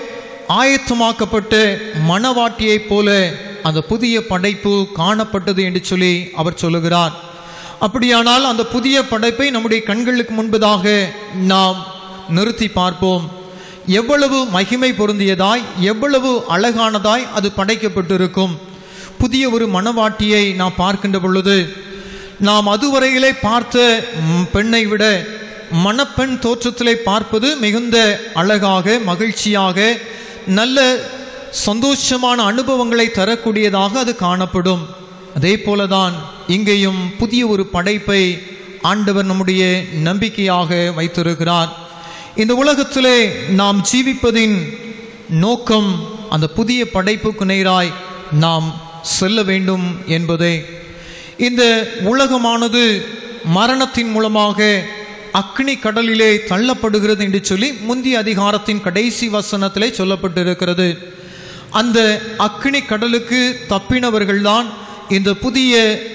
ஆயத்தமாக்கப்பட்ட மணவாட்டியைப் போல அந்த புதிய படைப்பு காணப்பட்டது என்று சொல்லி அவர் சொல்லுகிறார் அப்படியானால் அந்த புதிய படைப்பை நம்முடைய கண்களுக்கு முன்பதாக நாம் நிறுத்தி பார்ப்போம் எவ்வளவு மகிமை பொருந்தியதாய் எவ்வளவு அழகானதாய் அது படைக்கப்பட்டிருக்கும் புதிய ஒரு மணவாட்டியை நாம் பார்க்கின்ற பொழுது நாம் அதுவரையிலே பார்த்த ம், பெண்ணை விட மணப்பெண் தோற்றத்திலே பார்ப்பது மிகுந்த அழகாக மகிழ்ச்சியாக நல்ல சந்தோஷமான அனுபவங்களை தரக்கூடியதாக அது காணப்படும் அதே போலதான் இங்கேயும் புதிய ஒரு படைப்பை ஆண்டவர் நம்முடைய நம்பிக்கையாக வைத்திருக்கிறார் இந்த உலகத்திலே நாம் ஜீவிப்பதின் நோக்கம் அந்த புதிய படைப்புக்கு நேராய் நாம் செல்ல வேண்டும் என்பதே இந்த உலகமானது மரணத்தின் மூலமாக அக்னி கடலிலே தள்ளப்படுகிறது என்று சொல்லி முந்திய அதிகாரத்தின் கடைசி வசனத்திலே சொல்லப்பட்டிருக்கிறது அந்த அக்னி கடலுக்கு தப்பினவர்கள்தான் இந்த புதிய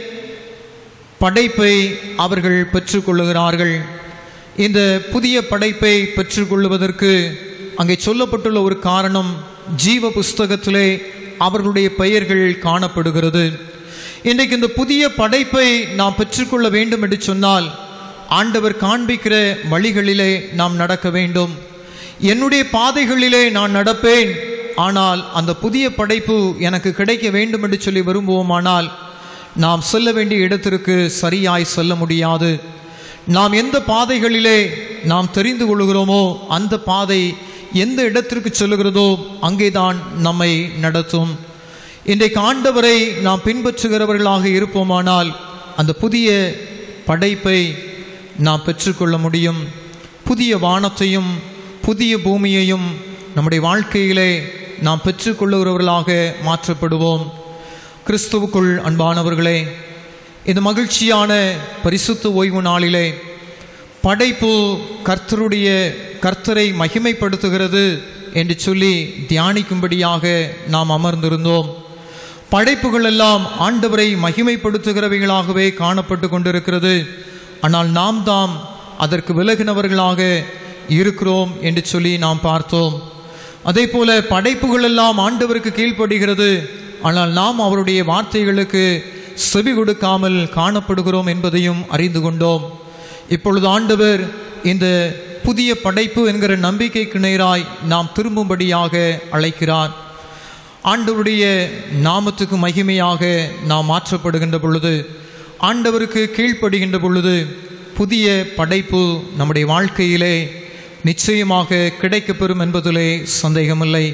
படைப்பை அவர்கள் பெற்றுக்கொள்ளுகிறார்கள் இந்த புதிய படைப்பை பெற்றுக்கொள்வதற்கு அங்கே சொல்லப்பட்டுள்ள ஒரு காரணம் ஜீவ புஸ்தகத்திலே அவர்களுடைய பெயர்கள் காணப்படுகிறது இன்றைக்கு இந்த புதிய படைப்பை நாம் பெற்றுக்கொள்ள வேண்டும் என்று சொன்னால் ஆண்டவர் காண்பிக்கிற வழிகளிலே நாம் நடக்க வேண்டும் என்னுடைய பாதைகளிலே நான் நடப்பேன் ஆனால் அந்த புதிய படைப்பு எனக்கு கிடைக்க வேண்டும் என்று சொல்லி விரும்புவோமானால் நாம் செல்ல வேண்டிய இடத்திற்கு சரியாய் செல்ல முடியாது நாம் எந்த பாதைகளிலே நாம் தெரிந்து கொள்கிறோமோ அந்த பாதை எந்த இடத்திற்கு செல்லுகிறதோ அங்கேதான் நம்மை நடத்தும் இன்றைக்கு ஆண்டவரை நாம் பின்பற்றுகிறவர்களாக இருப்போமானால் அந்த புதிய படைப்பை நாம் பெற்றுக்கொள்ள முடியும் புதிய வானத்தையும் புதிய பூமியையும் நம்முடைய வாழ்க்கையிலே நாம் பெற்றுக்கொள்ளுகிறவர்களாக மாற்றப்படுவோம் கிறிஸ்துவுக்குள் அன்பானவர்களே இந்த மகிழ்ச்சியான பரிசுத்த ஓய்வு நாளிலே படைப்பு கர்த்தருடைய கர்த்தரை மகிமைப்படுத்துகிறது என்று சொல்லி தியானிக்கும்படியாக நாம் அமர்ந்திருந்தோம் படைப்புகள் எல்லாம் ஆண்டவரை மகிமைப்படுத்துகிறவைகளாகவே காணப்பட்டு கொண்டிருக்கிறது ஆனால் நாம் தாம் அதற்கு விலகினவர்களாக இருக்கிறோம் என்று சொல்லி நாம் பார்த்தோம் அதே போல படைப்புகள் எல்லாம் ஆண்டவருக்கு கீழ்ப்படுகிறது ஆனால் நாம் அவருடைய வார்த்தைகளுக்கு செவி கொடுக்காமல் காணப்படுகிறோம் என்பதையும் அறிந்து கொண்டோம் இப்பொழுது ஆண்டவர் இந்த புதிய படைப்பு என்கிற நம்பிக்கைக்கு நேராய் நாம் திரும்பும்படியாக அழைக்கிறார் ஆண்டவருடைய நாமத்துக்கு மகிமையாக நாம் மாற்றப்படுகின்ற பொழுது ஆண்டவருக்கு கீழ்ப்படுகின்ற பொழுது புதிய படைப்பு நம்முடைய வாழ்க்கையிலே நிச்சயமாக கிடைக்கப்பெறும் என்பதிலே சந்தேகமில்லை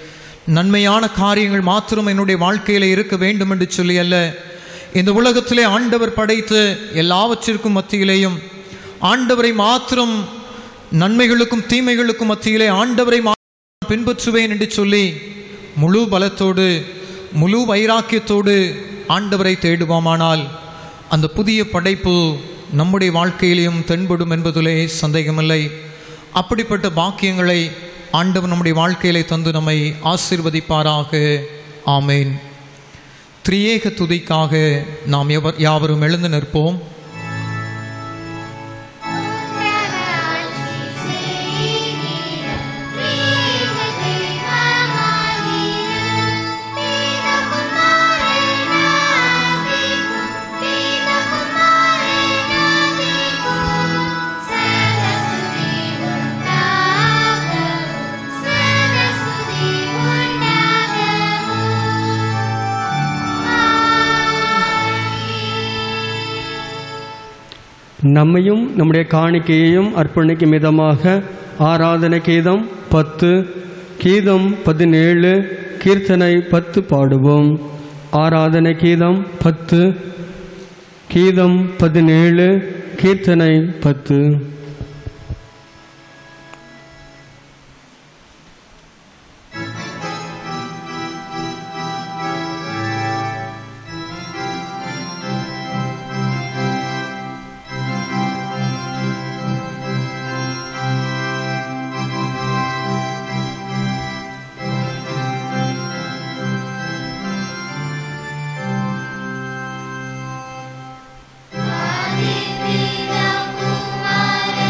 நன்மையான காரியங்கள் மாத்திரம் என்னுடைய வாழ்க்கையிலே இருக்க வேண்டும் என்று சொல்லி அல்ல இந்த உலகத்திலே ஆண்டவர் படைத்து எல்லாவற்றிற்கும் மத்தியிலேயும் ஆண்டவரை மாத்திரம் நன்மைகளுக்கும் தீமைகளுக்கும் மத்தியிலே ஆண்டவரை மாத்திரம் பின்பற்றுவேன் என்று சொல்லி முழு பலத்தோடு முழு வைராக்கியத்தோடு ஆண்டவரை தேடுவோமானால் அந்த புதிய படைப்பு நம்முடைய வாழ்க்கையிலையும் தென்படும் என்பதிலே சந்தேகமில்லை அப்படிப்பட்ட பாக்கியங்களை ஆண்டவர் நம்முடைய வாழ்க்கையிலே தந்து நம்மை ஆசீர்வதிப்பாராக ஆமேன் திரியேக துதிக்காக நாம் எவர் யாவரும் எழுந்து நிற்போம் நம்மையும் நம்முடைய காணிக்கையையும் அர்ப்பணிக்கும் விதமாக ஆராதனை கீதம் பத்து கீதம் பதினேழு கீர்த்தனை பத்து பாடுவோம் ஆராதனை கீதம் பத்து கீதம் பதினேழு கீர்த்தனை பத்து Kumare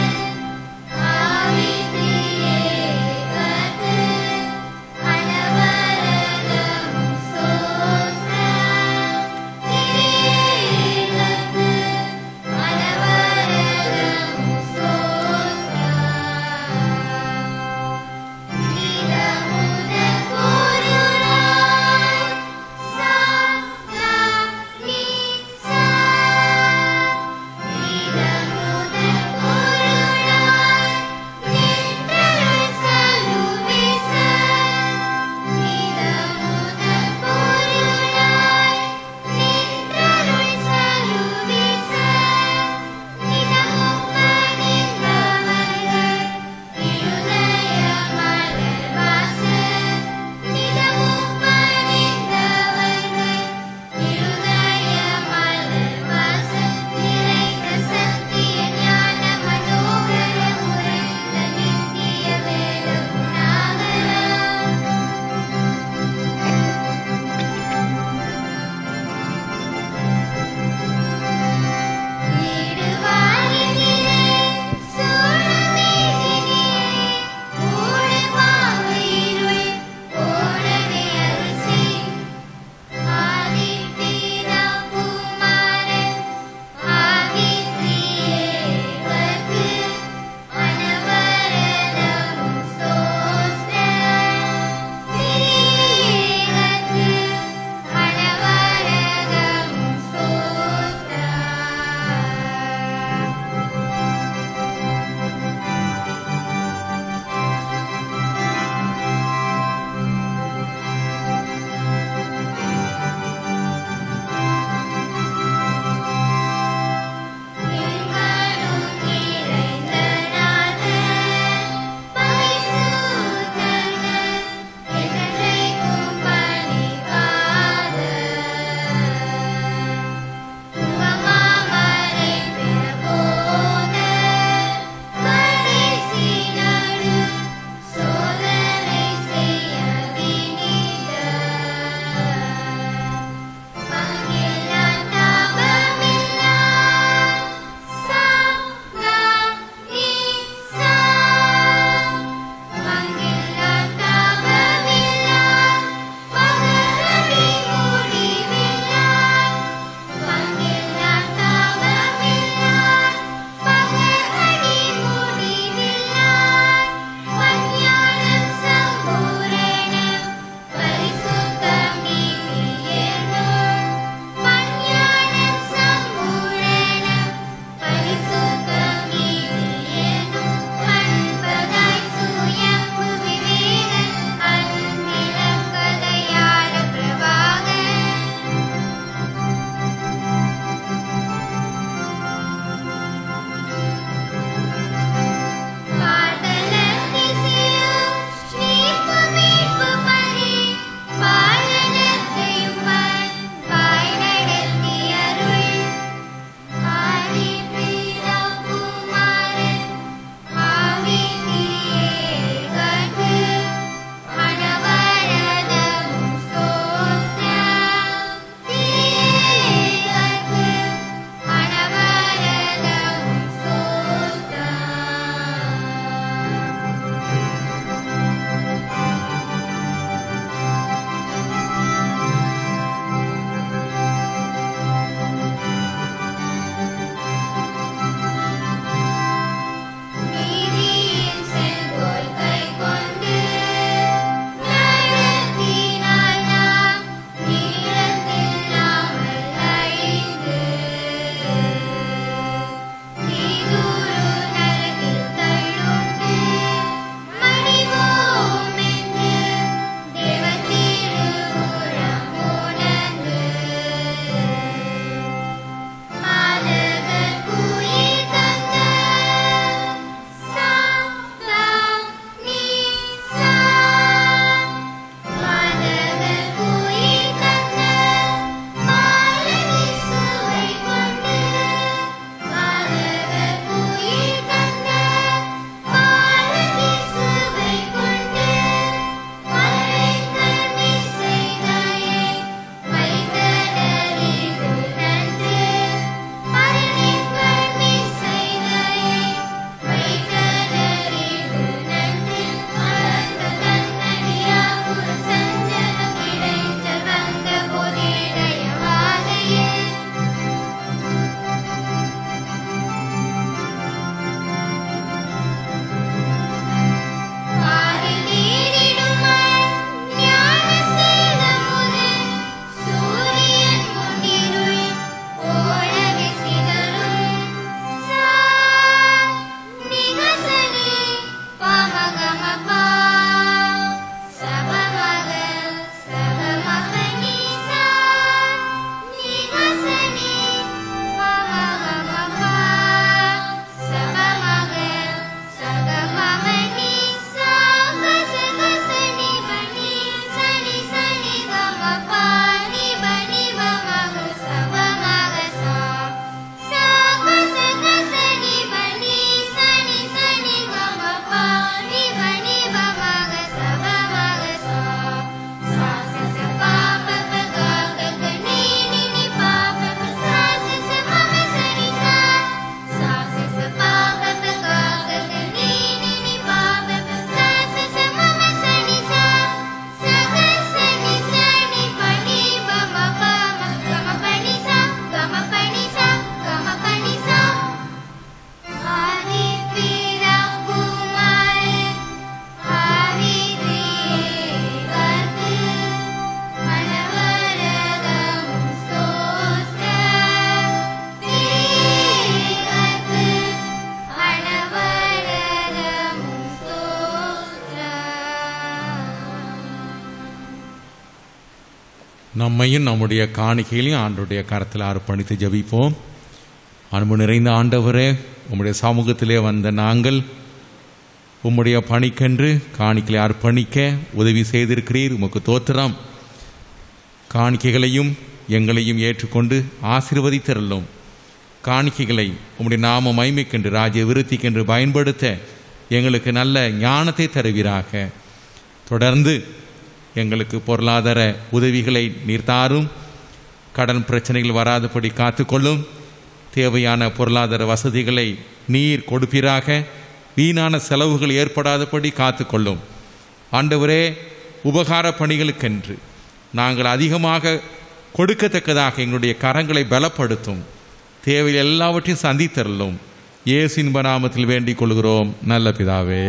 நம்மையும் நம்முடைய காணிக்கையிலையும் ஆண்டுடைய கரத்தில் அர்ப்பணித்து ஜெபிப்போம் அன்பு நிறைந்த ஆண்டவரே உம்முடைய சமூகத்திலே வந்த நாங்கள் உம்முடைய பணிக்கென்று காணிக்கையை அர்ப்பணிக்க உதவி செய்திருக்கிறீர் உமக்கு தோத்திரம் காணிக்கைகளையும் எங்களையும் ஏற்றுக்கொண்டு ஆசீர்வதித்தருளும் காணிக்கைகளை உம்முடைய நாம மைமைக்கென்று ராஜ்ய விருத்திக்கென்று பயன்படுத்த எங்களுக்கு நல்ல ஞானத்தை தருவீராக தொடர்ந்து எங்களுக்கு பொருளாதார உதவிகளை நீர் தாரும் கடன் பிரச்சனைகள் வராதபடி காத்துக்கொள்ளும் தேவையான பொருளாதார வசதிகளை நீர் கொடுப்பீராக வீணான செலவுகள் ஏற்படாதபடி காத்துக்கொள்ளும் ஆண்டவரே உபகார பணிகளுக்கென்று நாங்கள் அதிகமாக கொடுக்கத்தக்கதாக எங்களுடைய கரங்களை பலப்படுத்தும் தேவை எல்லாவற்றையும் சந்தித்தருளும் இயேசு நாமத்தில் வேண்டிக் கொள்கிறோம் நல்ல பிதாவே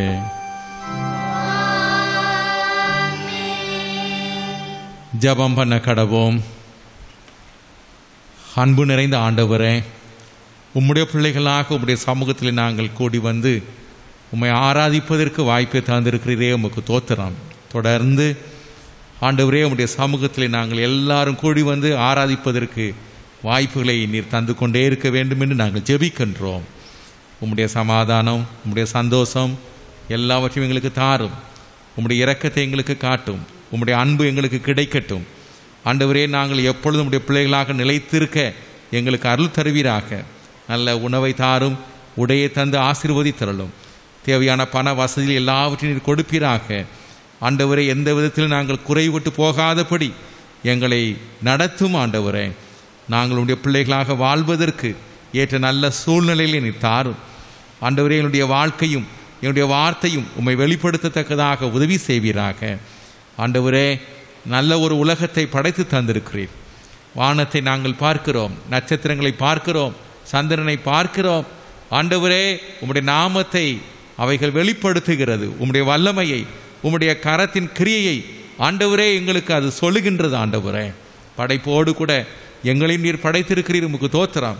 ஜெபம் பண்ண கடவோம் அன்பு நிறைந்த ஆண்டவரே உம்முடைய பிள்ளைகளாக உம்முடைய சமூகத்தில் நாங்கள் கூடி வந்து உம்மை ஆராதிப்பதற்கு வாய்ப்பை தந்திருக்கிறீரே உமக்கு தோத்திரம் தொடர்ந்து ஆண்டவரே உம்முடைய சமூகத்தில் நாங்கள் எல்லாரும் கூடி வந்து ஆராதிப்பதற்கு வாய்ப்புகளை நீர் தந்து கொண்டே இருக்க வேண்டும் என்று நாங்கள் ஜெபிக்கின்றோம் உம்முடைய சமாதானம் உம்முடைய சந்தோஷம் எல்லாவற்றையும் எங்களுக்கு தாரும் உம்முடைய இரக்கத்தை எங்களுக்கு காட்டும் உம்முடைய அன்பு எங்களுக்கு கிடைக்கட்டும் ஆண்டவரே நாங்கள் எப்பொழுதும் உம்முடைய பிள்ளைகளாக நிலைத்திருக்க எங்களுக்கு அருள் தருவீராக நல்ல உணவை தாரும் உடையை தந்து ஆசீர்வதித்தரலும் தேவையான பண வசதியில் எல்லாவற்றையும் நீர் கொடுப்பீராக ஆண்டவரே எந்த விதத்திலும் நாங்கள் குறைவிட்டு போகாதபடி எங்களை நடத்தும் ஆண்டவரே நாங்கள் உடைய பிள்ளைகளாக வாழ்வதற்கு ஏற்ற நல்ல சூழ்நிலையில் நீ தாரும் ஆண்டவரே என்னுடைய வாழ்க்கையும் என்னுடைய வார்த்தையும் உம்மை வெளிப்படுத்தத்தக்கதாக உதவி செய்வீராக ஆண்டவரே நல்ல ஒரு உலகத்தை படைத்து தந்திருக்கிறீர் வானத்தை நாங்கள் பார்க்கிறோம் நட்சத்திரங்களை பார்க்கிறோம் சந்திரனை பார்க்கிறோம் ஆண்டவரே உம்முடைய நாமத்தை அவைகள் வெளிப்படுத்துகிறது உம்முடைய வல்லமையை உம்முடைய கரத்தின் கிரியையை ஆண்டவரே எங்களுக்கு அது சொல்லுகின்றது ஆண்டவரே படைப்போடு கூட எங்களையும் நீர் படைத்திருக்கிறீர் உமக்கு தோத்திரம்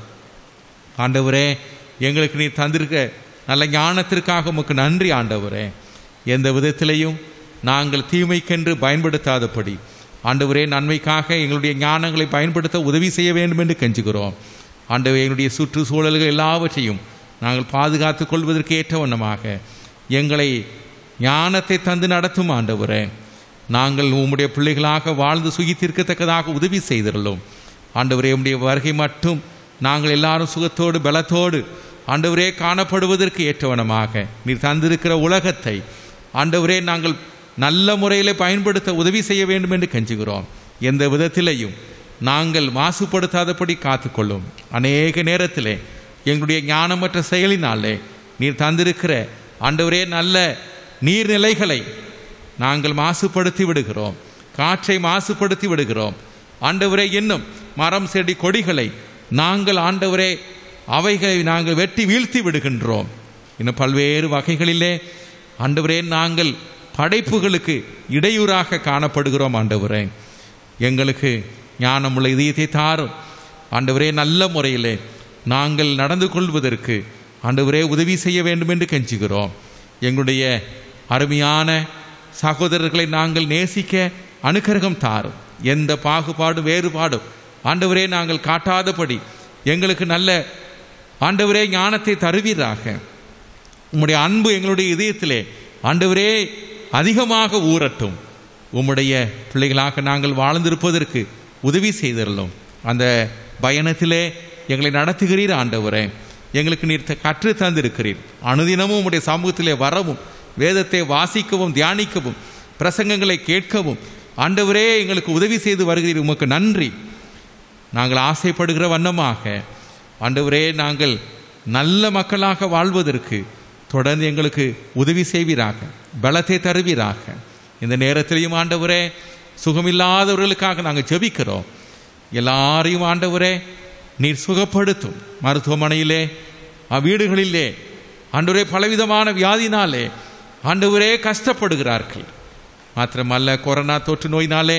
ஆண்டவரே எங்களுக்கு நீர் தந்திருக்க நல்ல ஞானத்திற்காக உமக்கு நன்றி ஆண்டவரே எந்த விதத்திலையும் நாங்கள் தீமைக்கென்று பயன்படுத்தாதபடி ஆண்டவரே நன்மைக்காக எங்களுடைய ஞானங்களை பயன்படுத்த உதவி செய்ய வேண்டும் என்று கெஞ்சுகிறோம் ஆண்டவரே எங்களுடைய சுற்றுச்சூழல்கள் எல்லாவற்றையும் நாங்கள் பாதுகாத்துக் கொள்வதற்கு ஏற்ற வண்ணமாக எங்களை ஞானத்தை தந்து நடத்தும் ஆண்டவரே நாங்கள் உம்முடைய பிள்ளைகளாக வாழ்ந்து சுகித்திருக்கத்தக்கதாக உதவி செய்திருள்ளோம் ஆண்டவரே உம்முடைய வருகை மட்டும் நாங்கள் எல்லாரும் சுகத்தோடு பலத்தோடு ஆண்டவரே காணப்படுவதற்கு ஏற்றவனமாக நீர் தந்திருக்கிற உலகத்தை ஆண்டவரே நாங்கள் நல்ல முறையில் பயன்படுத்த உதவி செய்ய வேண்டும் என்று கெஞ்சுகிறோம் எந்த விதத்திலையும் நாங்கள் மாசுபடுத்தாதபடி காத்துக்கொள்ளும் அநேக நேரத்திலே எங்களுடைய ஞானமற்ற செயலினாலே நீர் தந்திருக்கிற ஆண்டவரே நல்ல நீர்நிலைகளை நாங்கள் மாசுபடுத்தி விடுகிறோம் காற்றை மாசுபடுத்தி விடுகிறோம் ஆண்டவரே இன்னும் மரம் செடி கொடிகளை நாங்கள் ஆண்டவரே அவைகளை நாங்கள் வெட்டி வீழ்த்தி விடுகின்றோம் இன்னும் பல்வேறு வகைகளிலே ஆண்டவரே நாங்கள் படைப்புகளுக்கு இடையூறாக காணப்படுகிறோம் ஆண்டவரே எங்களுக்கு ஞானமுள்ள இதயத்தை தாரும் ஆண்டவரே நல்ல முறையிலே நாங்கள் நடந்து கொள்வதற்கு ஆண்டவரே உதவி செய்ய வேண்டும் என்று கெஞ்சுகிறோம் எங்களுடைய அருமையான சகோதரர்களை நாங்கள் நேசிக்க அனுக்கிரகம் தாரும் எந்த பாகுபாடும் வேறுபாடும் ஆண்டவரே நாங்கள் காட்டாதபடி எங்களுக்கு நல்ல ஆண்டவரே ஞானத்தை தருவீராக உம்முடைய அன்பு எங்களுடைய இதயத்திலே ஆண்டவரே அதிகமாக ஊறட்டும் உம்முடைய பிள்ளைகளாக நாங்கள் வாழ்ந்திருப்பதற்கு உதவி செய்திருந்தோம் அந்த பயணத்திலே எங்களை நடத்துகிறீர் ஆண்டவரே எங்களுக்கு நீர் த- கற்று தந்திருக்கிறீர் அனுதினமும் உம்முடைய சமூகத்திலே வரவும் வேதத்தை வாசிக்கவும் தியானிக்கவும் பிரசங்கங்களை கேட்கவும் ஆண்டவரே எங்களுக்கு உதவி செய்து வருகிறீர் உமக்கு நன்றி நாங்கள் ஆசைப்படுகிற வண்ணமாக ஆண்டவரே நாங்கள் நல்ல மக்களாக வாழ்வதற்கு தொடர்ந்து எங்களுக்கு உதவி செய்வீராக பலத்தை தருவீராக இந்த நேரத்திலையும் ஆண்டவரே சுகமில்லாதவர்களுக்காக நாங்கள் ஜெபிக்கிறோம் எல்லாரையும் ஆண்டவரே நீர் சுகப்படுத்தும் மருத்துவமனையிலே வீடுகளிலே ஆண்டவரே பலவிதமான வியாதினாலே ஆண்டவரே கஷ்டப்படுகிறார்கள் மாத்திரமல்ல கொரோனா தொற்று நோயினாலே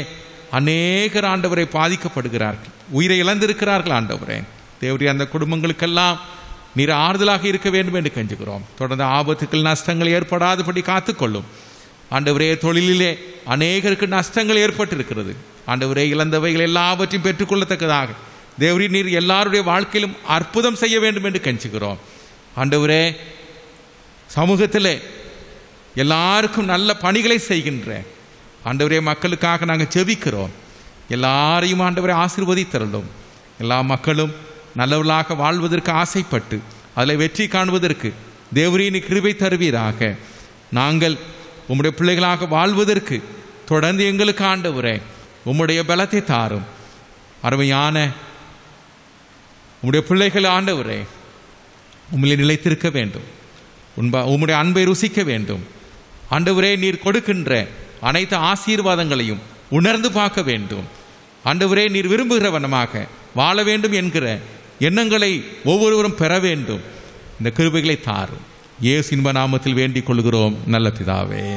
அநேகர் ஆண்டவரை பாதிக்கப்படுகிறார்கள் உயிரை இழந்திருக்கிறார்கள் ஆண்டவரே தேவரே அந்த குடும்பங்களுக்கெல்லாம் நீர் ஆறுதலாக இருக்க வேண்டும் என்று கெஞ்சுகிறோம் தொடர்ந்து ஆபத்துக்கள் நஷ்டங்கள் ஏற்படாதபடி காத்துக்கொள்ளும் ஆண்டவரே தொழிலிலே அநேகருக்கு நஷ்டங்கள் ஏற்பட்டிருக்கிறது ஆண்டவரே இழந்தவைகள் எல்லாவற்றையும் பெற்றுக்கொள்ளத்தக்கதாக தேவரி நீர் எல்லாருடைய வாழ்க்கையிலும் அற்புதம் செய்ய வேண்டும் என்று கெஞ்சுகிறோம் ஆண்டவரே சமூகத்திலே எல்லாருக்கும் நல்ல பணிகளை செய்கின்ற ஆண்டவரே மக்களுக்காக நாங்கள் செபிக்கிறோம் எல்லாரையும் ஆண்டவரை ஆசீர்வதித்தரலும் எல்லா மக்களும் நல்லவர்களாக வாழ்வதற்கு ஆசைப்பட்டு அதில் வெற்றி காணுவதற்கு தேவரின் கிருபை தருவீராக நாங்கள் உம்முடைய பிள்ளைகளாக வாழ்வதற்கு தொடர்ந்து எங்களுக்கு ஆண்டவரே உம்முடைய பலத்தை தாரும் அருமையான உம்முடைய பிள்ளைகள் ஆண்டவரே உம்மிலே நிலைத்திருக்க வேண்டும் உன்ப உம்முடைய அன்பை ருசிக்க வேண்டும் ஆண்டவரே நீர் கொடுக்கின்ற அனைத்து ஆசீர்வாதங்களையும் உணர்ந்து பார்க்க வேண்டும் ஆண்டவரே நீர் விரும்புகிற வண்ணமாக வாழ வேண்டும் என்கிற எண்ணங்களை ஒவ்வொருவரும் பெற வேண்டும் இந்த கிருபைகளை தாரும் இயேசு இன்ப நாமத்தில் வேண்டிக் கொள்கிறோம் நல்ல பிதாவே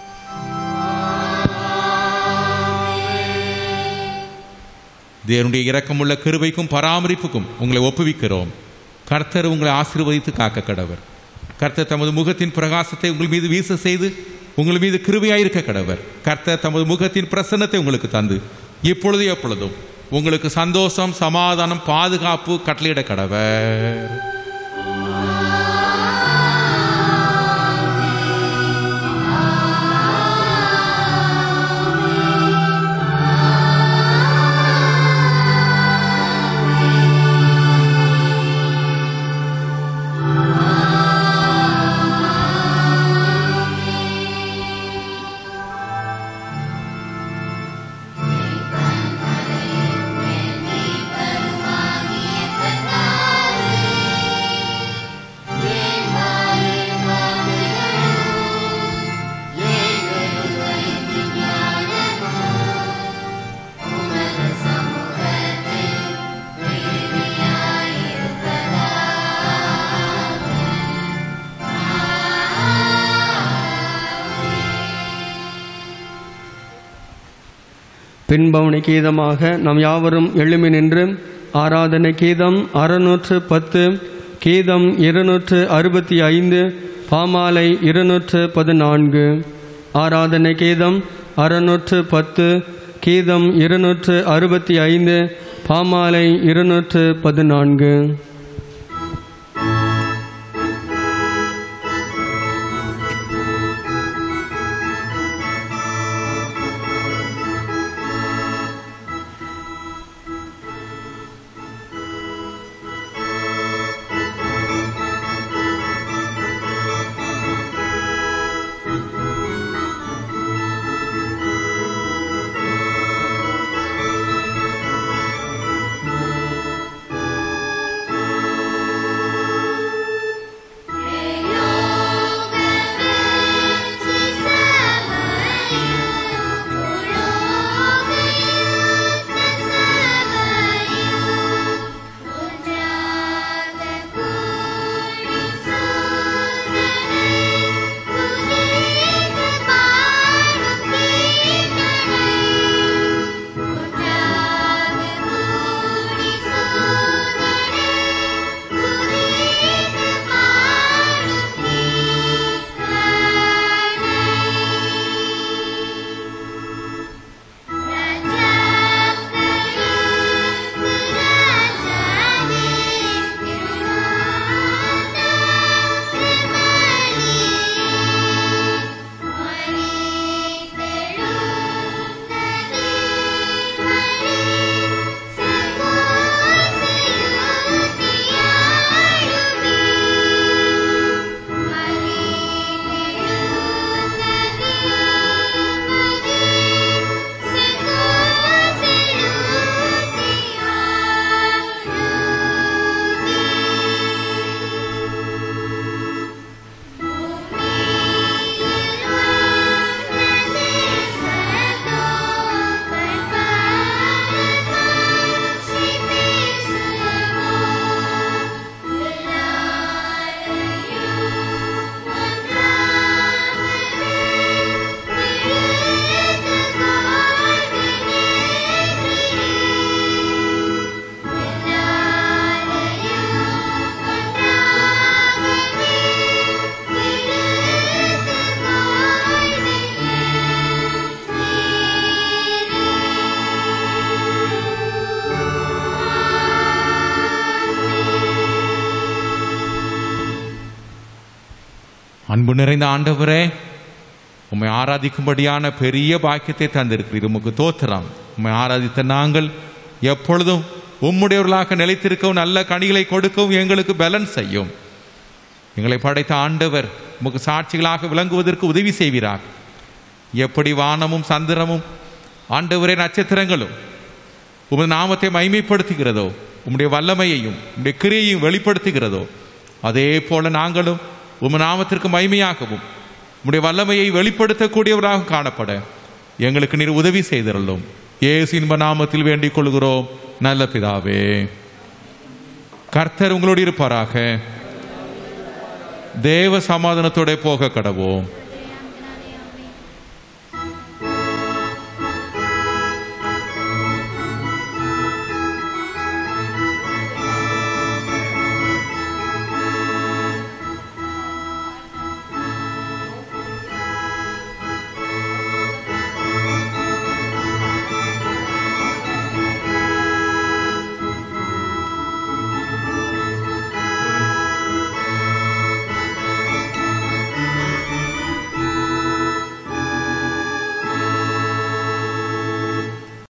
தேவனுடைய இரக்கமுள்ள கிருபைக்கும் பராமரிப்புக்கும் உங்களை ஒப்புவிக்கிறோம் கர்த்தர் உங்களை ஆசீர்வதித்து காக்க கடவர் கர்த்தர் தமது முகத்தின் பிரகாசத்தை உங்கள் மீது வீச செய்து உங்கள் மீது கிருபையாயிருக்க கடவர் கர்த்தர் தமது முகத்தின் பிரசன்னத்தை உங்களுக்கு தந்து இப்பொழுது எப்பொழுதும் உங்களுக்கு சந்தோஷம் சமாதானம் பாதுகாப்பு கட்டளையிட கடவர் பின்பவனி கீதமாக நாம் யாவரும் எழுமி நின்று ஆராதனை கீதம் அறுநூற்று பத்து கீதம் இருநூற்று அறுபத்தி ஐந்து பாமாலை இருநூற்று பதினான்கு ஆராதனை கீதம் அறுநூற்று பத்து கீதம் இருநூற்று அறுபத்தி ஐந்து பாமாலை இருநூற்று பதினான்கு ஆ அன்பு நிறைந்த ஆண்டவரே உம்மை ஆராதிக்கும்படியான பெரிய பாக்கியத்தை தந்திருக்கிறீர் உமக்கு தோத்திரம் உம்மை ஆராதித்த நாங்கள் எப்பொழுதும் உம்முடையவர்களாக நிலைத்திருக்கவும் நல்ல கனிகளை கொடுக்கவும் எங்களுக்கு பலன் செய்யும் எங்களை படைத்த ஆண்டவர் உமக்கு சாட்சிகளாக விளங்குவதற்கு உதவி செய்வீராக எப்படி வானமும் சந்திரமும் ஆண்டவரே நட்சத்திரங்களும் உமது நாமத்தை மைமைப்படுத்துகிறதோ உம்முடைய வல்லமையையும் உம்முடைய கிரியையும் வெளிப்படுத்துகிறதோ அதே போல நாங்களும் உம் நாமத்திற்கு மைமையாகவும் உம்முடைய வல்லமையை வெளிப்படுத்தக்கூடியவராக காணப்பட எங்களுக்கு நீர் உதவி செய்திருந்தோம் ஏசு இன்ப நாமத்தில் வேண்டிக் கொள்கிறோம் நல்ல பிதாவே கர்த்தர் உங்களோடு இருப்பாராக தேவ சமாதானத்தோட போக கடவோம்